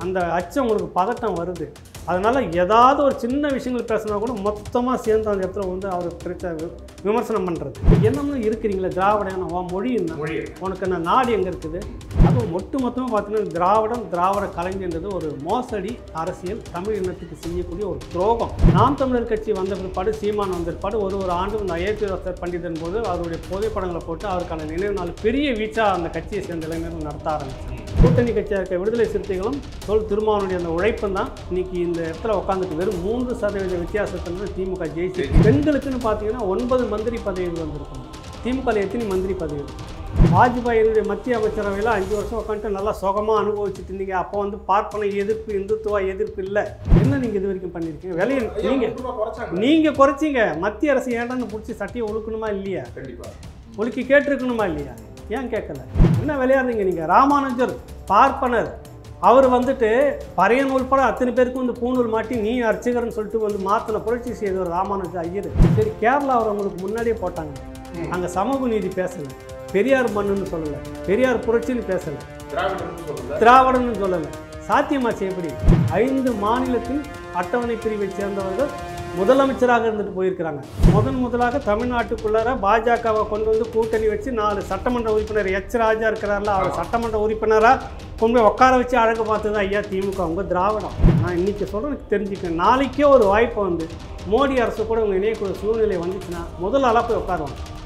அந்த அச்சம் உங்களுக்கு பதட்டம் வருது அதனால் ஏதாவது ஒரு சின்ன விஷயங்கள் பேசினா கூட மொத்தமாக சேர்ந்து அந்த இடத்துல வந்து அவர் கிடைச்ச வி- விமர்சனம் பண்ணுறது என்னமோ இருக்கிறீங்களே திராவிடம் உன் மொழி என்ன மொழி உனக்கு என்ன நாடு எங்கே இருக்குது அதுவும் ஒட்டு மொத்தமாக பார்த்தீங்கன்னா திராவிடம் திராவிட கலைஞன்றது ஒரு மோசடி அரசியல் தமிழ் இனத்துக்கு செய்யக்கூடிய ஒரு துரோகம் நாம் தமிழர் கட்சி வந்த பிற்பாடு சீமான் வந்த பிற்பாடு ஒரு ஒரு ஆண்டு இந்த அயோத்திதாசர் பண்டிதன் போது அவருடைய புகைப்படங்களை போட்டு அவருக்கான நினைவு நாள் பெரிய வீச்சாக அந்த கட்சியை சேர்ந்த இளைஞர்கள் நடத்த ஆரம்பிச்சாங்க கூட்டணி கட்சியாக இருக்க விடுதலை சிறுத்தைகளும் தொல் திருமாவனுடைய அந்த உழைப்பும் தான் இன்னைக்கு இந்த இடத்துல உட்காந்துட்டு வெறும் மூன்று சதவீத வித்தியாசத்தில் திமுக ஜெயிச்சு பெண்களுக்குன்னு பார்த்தீங்கன்னா ஒன்பது மந்திரி பதவிகள் வந்திருக்கும் திமுக எத்தனை மந்திரி பதவி இருக்கு? வாஜ்பாயினுடைய மத்திய அமைச்சரவையில் அஞ்சு வருஷம் உட்காந்துட்டு நல்லா சுகமாக அனுபவிச்சுட்டு இருந்தீங்க அப்போ வந்து பார்ப்பன எதிர்ப்பு இந்துத்துவ எதிர்ப்பு இல்லை என்ன நீங்கள் இது வரைக்கும் பண்ணியிருக்கீங்க விலையை நீங்கள் குறைச்சாங்க நீங்கள் குறைச்சிங்க மத்திய அரசு ஏன்டான்னு பிடிச்சி சட்டையை ஒழுக்கணுமா இல்லையா கண்டிப்பா ஒழுக்கி கேட்டிருக்கணுமா இல்லையா ஏன் கேட்கல என்ன விளையாடுறீங்க நீங்கள் ராமானுஜர் பார்ப்பனர் அவர் வந்துட்டு பறையன் உள்பட அத்தனை பேருக்கு வந்து பூணூல் மாட்டி நீ அர்ச்சகர்னு சொல்லிட்டு வந்து மாற்றின புரட்சி செய்தவர் ராமானுஜர் ஐயர் சரி கேரளா அவர் உங்களுக்கு முன்னாடியே போட்டாங்க அங்கே சமூக நீதி பேசலை பெரியார் மண்ணுன்னு சொல்லலை பெரியார் புரட்சின்னு பேசலை திராவிடம்னு சொல்லுங்க திராவிடன்னு சொல்லலை சாத்தியமாச்சு எப்படி ஐந்து மாநிலத்தின் அட்டவணை பிரிவை சேர்ந்தவர்கள் முதலமைச்சராக இருந்துட்டு போயிருக்கிறாங்க முதன் முதலாக தமிழ்நாட்டுக்குள்ளார பாஜகவை கொண்டு வந்து கூட்டணி வச்சு நாலு சட்டமன்ற உறுப்பினர் எச் ராஜா இருக்கிறார்ல அவர் சட்டமன்ற உறுப்பினராக கொண்டு போய் உட்கார வச்சு அழகு பார்த்தது ஐயா திமுக உங்க திராவிடம் நான் இன்னைக்கு சொல்கிறேன் தெரிஞ்சுக்கேன் நாளைக்கே ஒரு வாய்ப்பை வந்து மோடி அரசு கூட உங்கள் இணையக்கூடிய சூழ்நிலை வந்துச்சுன்னா முதல் ஆளாக போய் உட்காருவாங்க